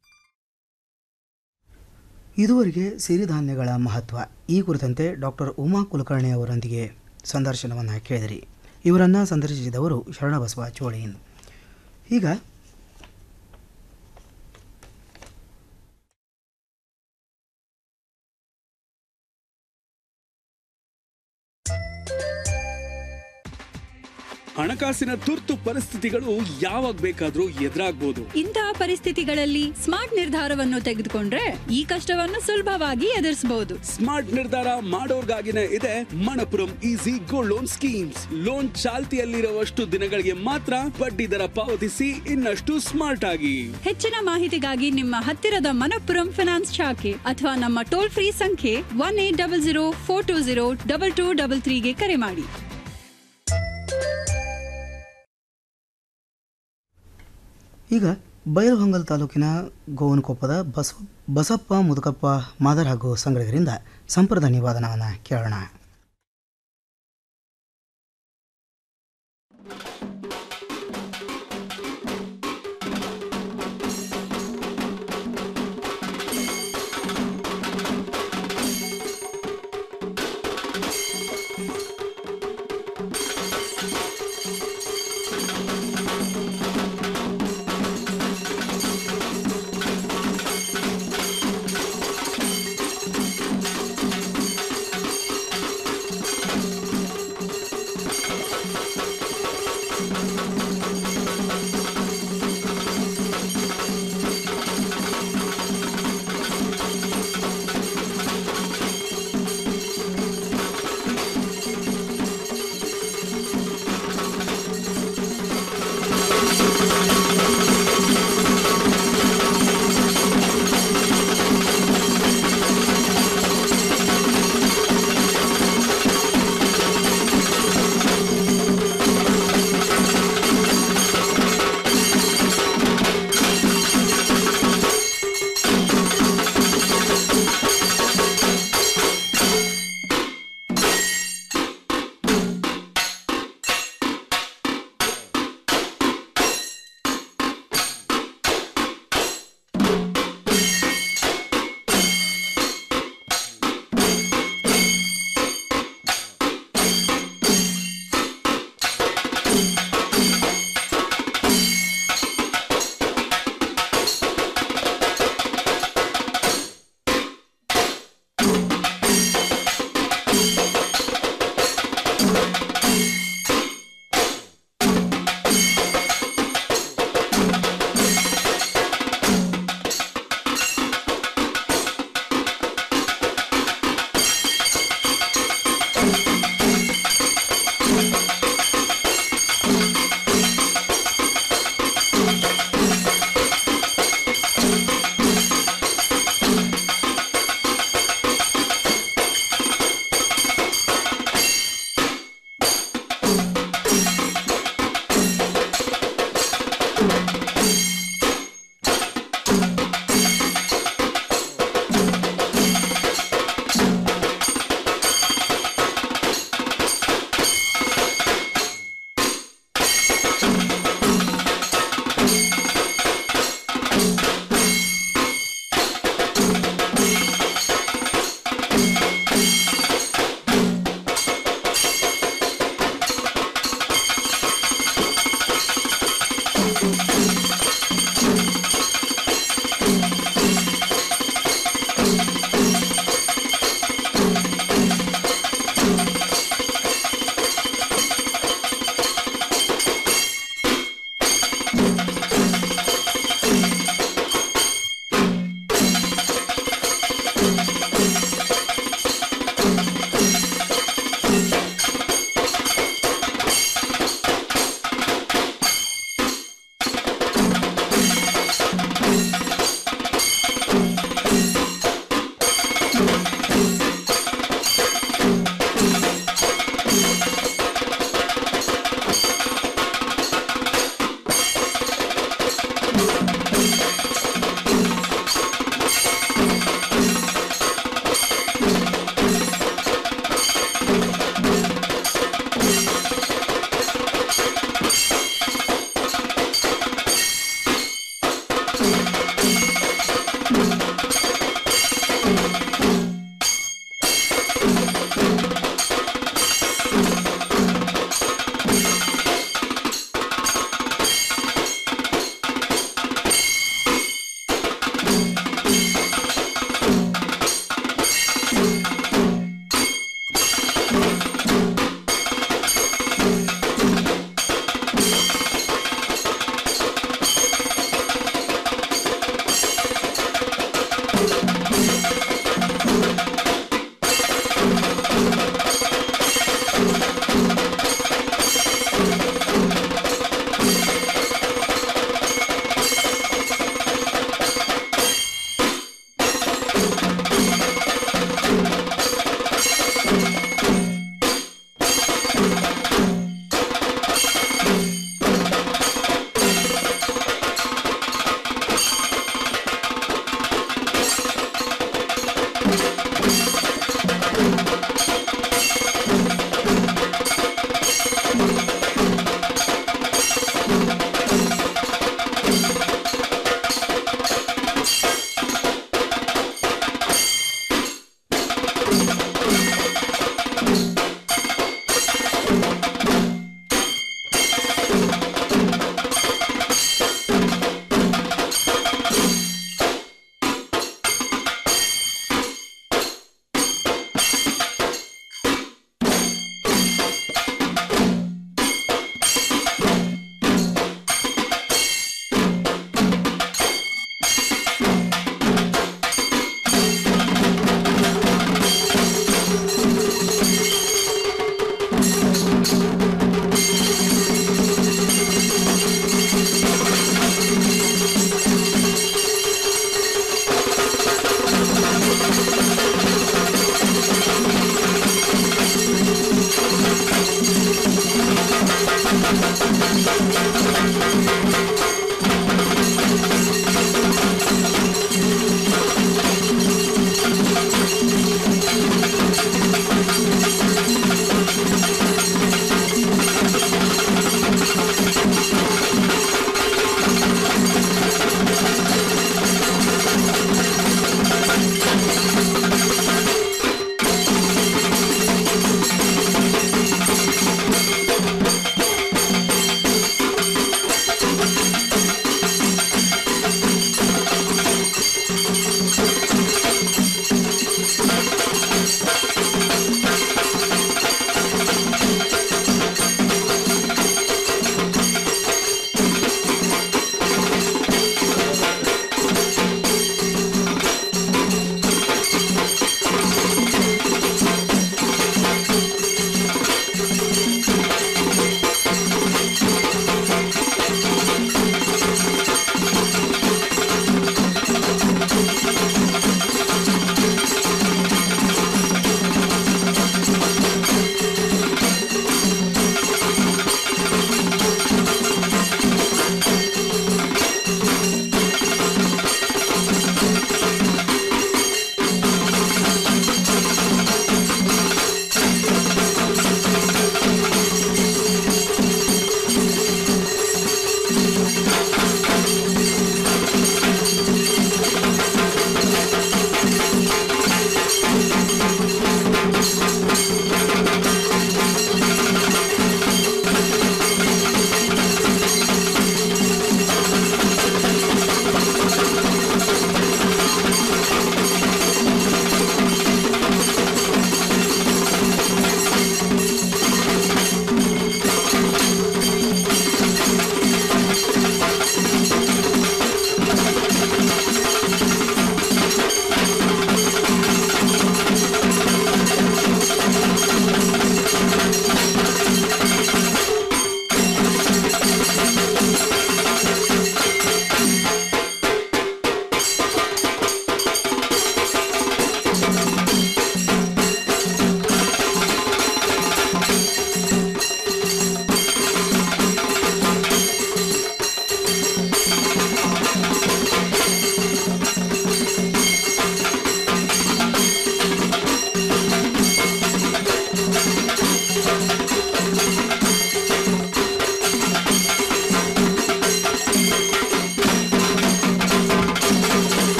ಇದುವರೆಗೆ ಸಿರಿಧಾನ್ಯಗಳ ಮಹತ್ವ ಈ ಕುರಿತಂತೆ ಡಾಕ್ಟರ್ ಉಮಾ ಕುಲಕರ್ಣಿ ಅವರೊಂದಿಗೆ ಸಂದರ್ಶನವನ್ನು ಕೇಳಿದಿರಿ ಇವರನ್ನು ಸಂದರ್ಶಿಸಿದವರು ಶರಣಬಸವ ಚೋಳೀನ್ ಈಗ ಹಣಕಾಸಿನ ತುರ್ತು ಪರಿಸ್ಥಿತಿಗಳು ಯಾವಾಗ ಬೇಕಾದ್ರೂ ಎದುರಾಗ್ಬೋದು ಇಂತಹ ಪರಿಸ್ಥಿತಿಗಳಲ್ಲಿ ಸ್ಮಾರ್ಟ್ ನಿರ್ಧಾರವನ್ನು ತೆಗೆದುಕೊಂಡ್ರೆ ಈ ಕಷ್ಟವನ್ನು ಸುಲಭವಾಗಿ ಎದುರಿಸಬಹುದು ಸ್ಮಾರ್ಟ್ ನಿರ್ಧಾರ ಮಾಡೋರ್ಗಾಗಿನೇ ಇದೆ Manappuram easy gold loan schemes loan ಚಾಲ್ತಿಯಲ್ಲಿರುವಷ್ಟು ದಿನಗಳಿಗೆ ಮಾತ್ರ ಬಡ್ಡಿ ದರ ಪಾವತಿಸಿ ಇನ್ನಷ್ಟು ಸ್ಮಾರ್ಟ್ ಆಗಿ ಹೆಚ್ಚಿನ ಮಾಹಿತಿಗಾಗಿ ನಿಮ್ಮ ಹತ್ತಿರದ ಮನಪ್ಪುರಂ ಫಿನಾನ್ಸ್ ಶಾಖೆ ಅಥವಾ ನಮ್ಮ ಟೋಲ್ ಫ್ರೀ ಸಂಖ್ಯೆ one eight double zero four two zero double two double ತ್ರೀಗೆ ಕರೆ ಮಾಡಿ ಈಗ ಬೈಲಹೊಂಗಲ ತಾಲೂಕಿನ ಗೋವನಕೊಪ್ಪದ ಬಸ ಬಸಪ್ಪ ಮುದುಕಪ್ಪ ಮಾದರ್ ಹಾಗೂ ಸಂಗಡಿಗರಿಂದ ಸಂಪ್ರದಾಯ ವಾದನವನ್ನು ಕೇಳೋಣ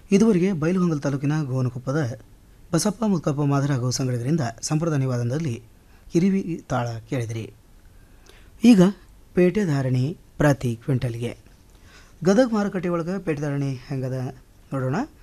ಇದುವರೆಗೆ ಬೈಲುಹೊಂಗಲ್ ತಾಲೂಕಿನ ಗೋವನಕೊಪ್ಪದ ಬಸಪ್ಪ ಮುದ್ಕಪ್ಪ ಮಾದರ ಹಾಗೂ ಸಂಗಡಿಗರಿಂದ ಸಂಪ್ರದಾಯ ನಿವಾದನದಲ್ಲಿ ಕಿರಿವಿ ತಾಳ ಕೇಳಿದಿರಿ ಈಗ ಪೇಟೆ ಧಾರಣಿ ಪ್ರತಿ ಕ್ವಿಂಟಲ್ಗೆ ಗದಗ ಮಾರುಕಟ್ಟೆ ಒಳಗೆ ಪೇಟೆ ಧಾರಣಿ ಹೆಂಗದ ನೋಡೋಣ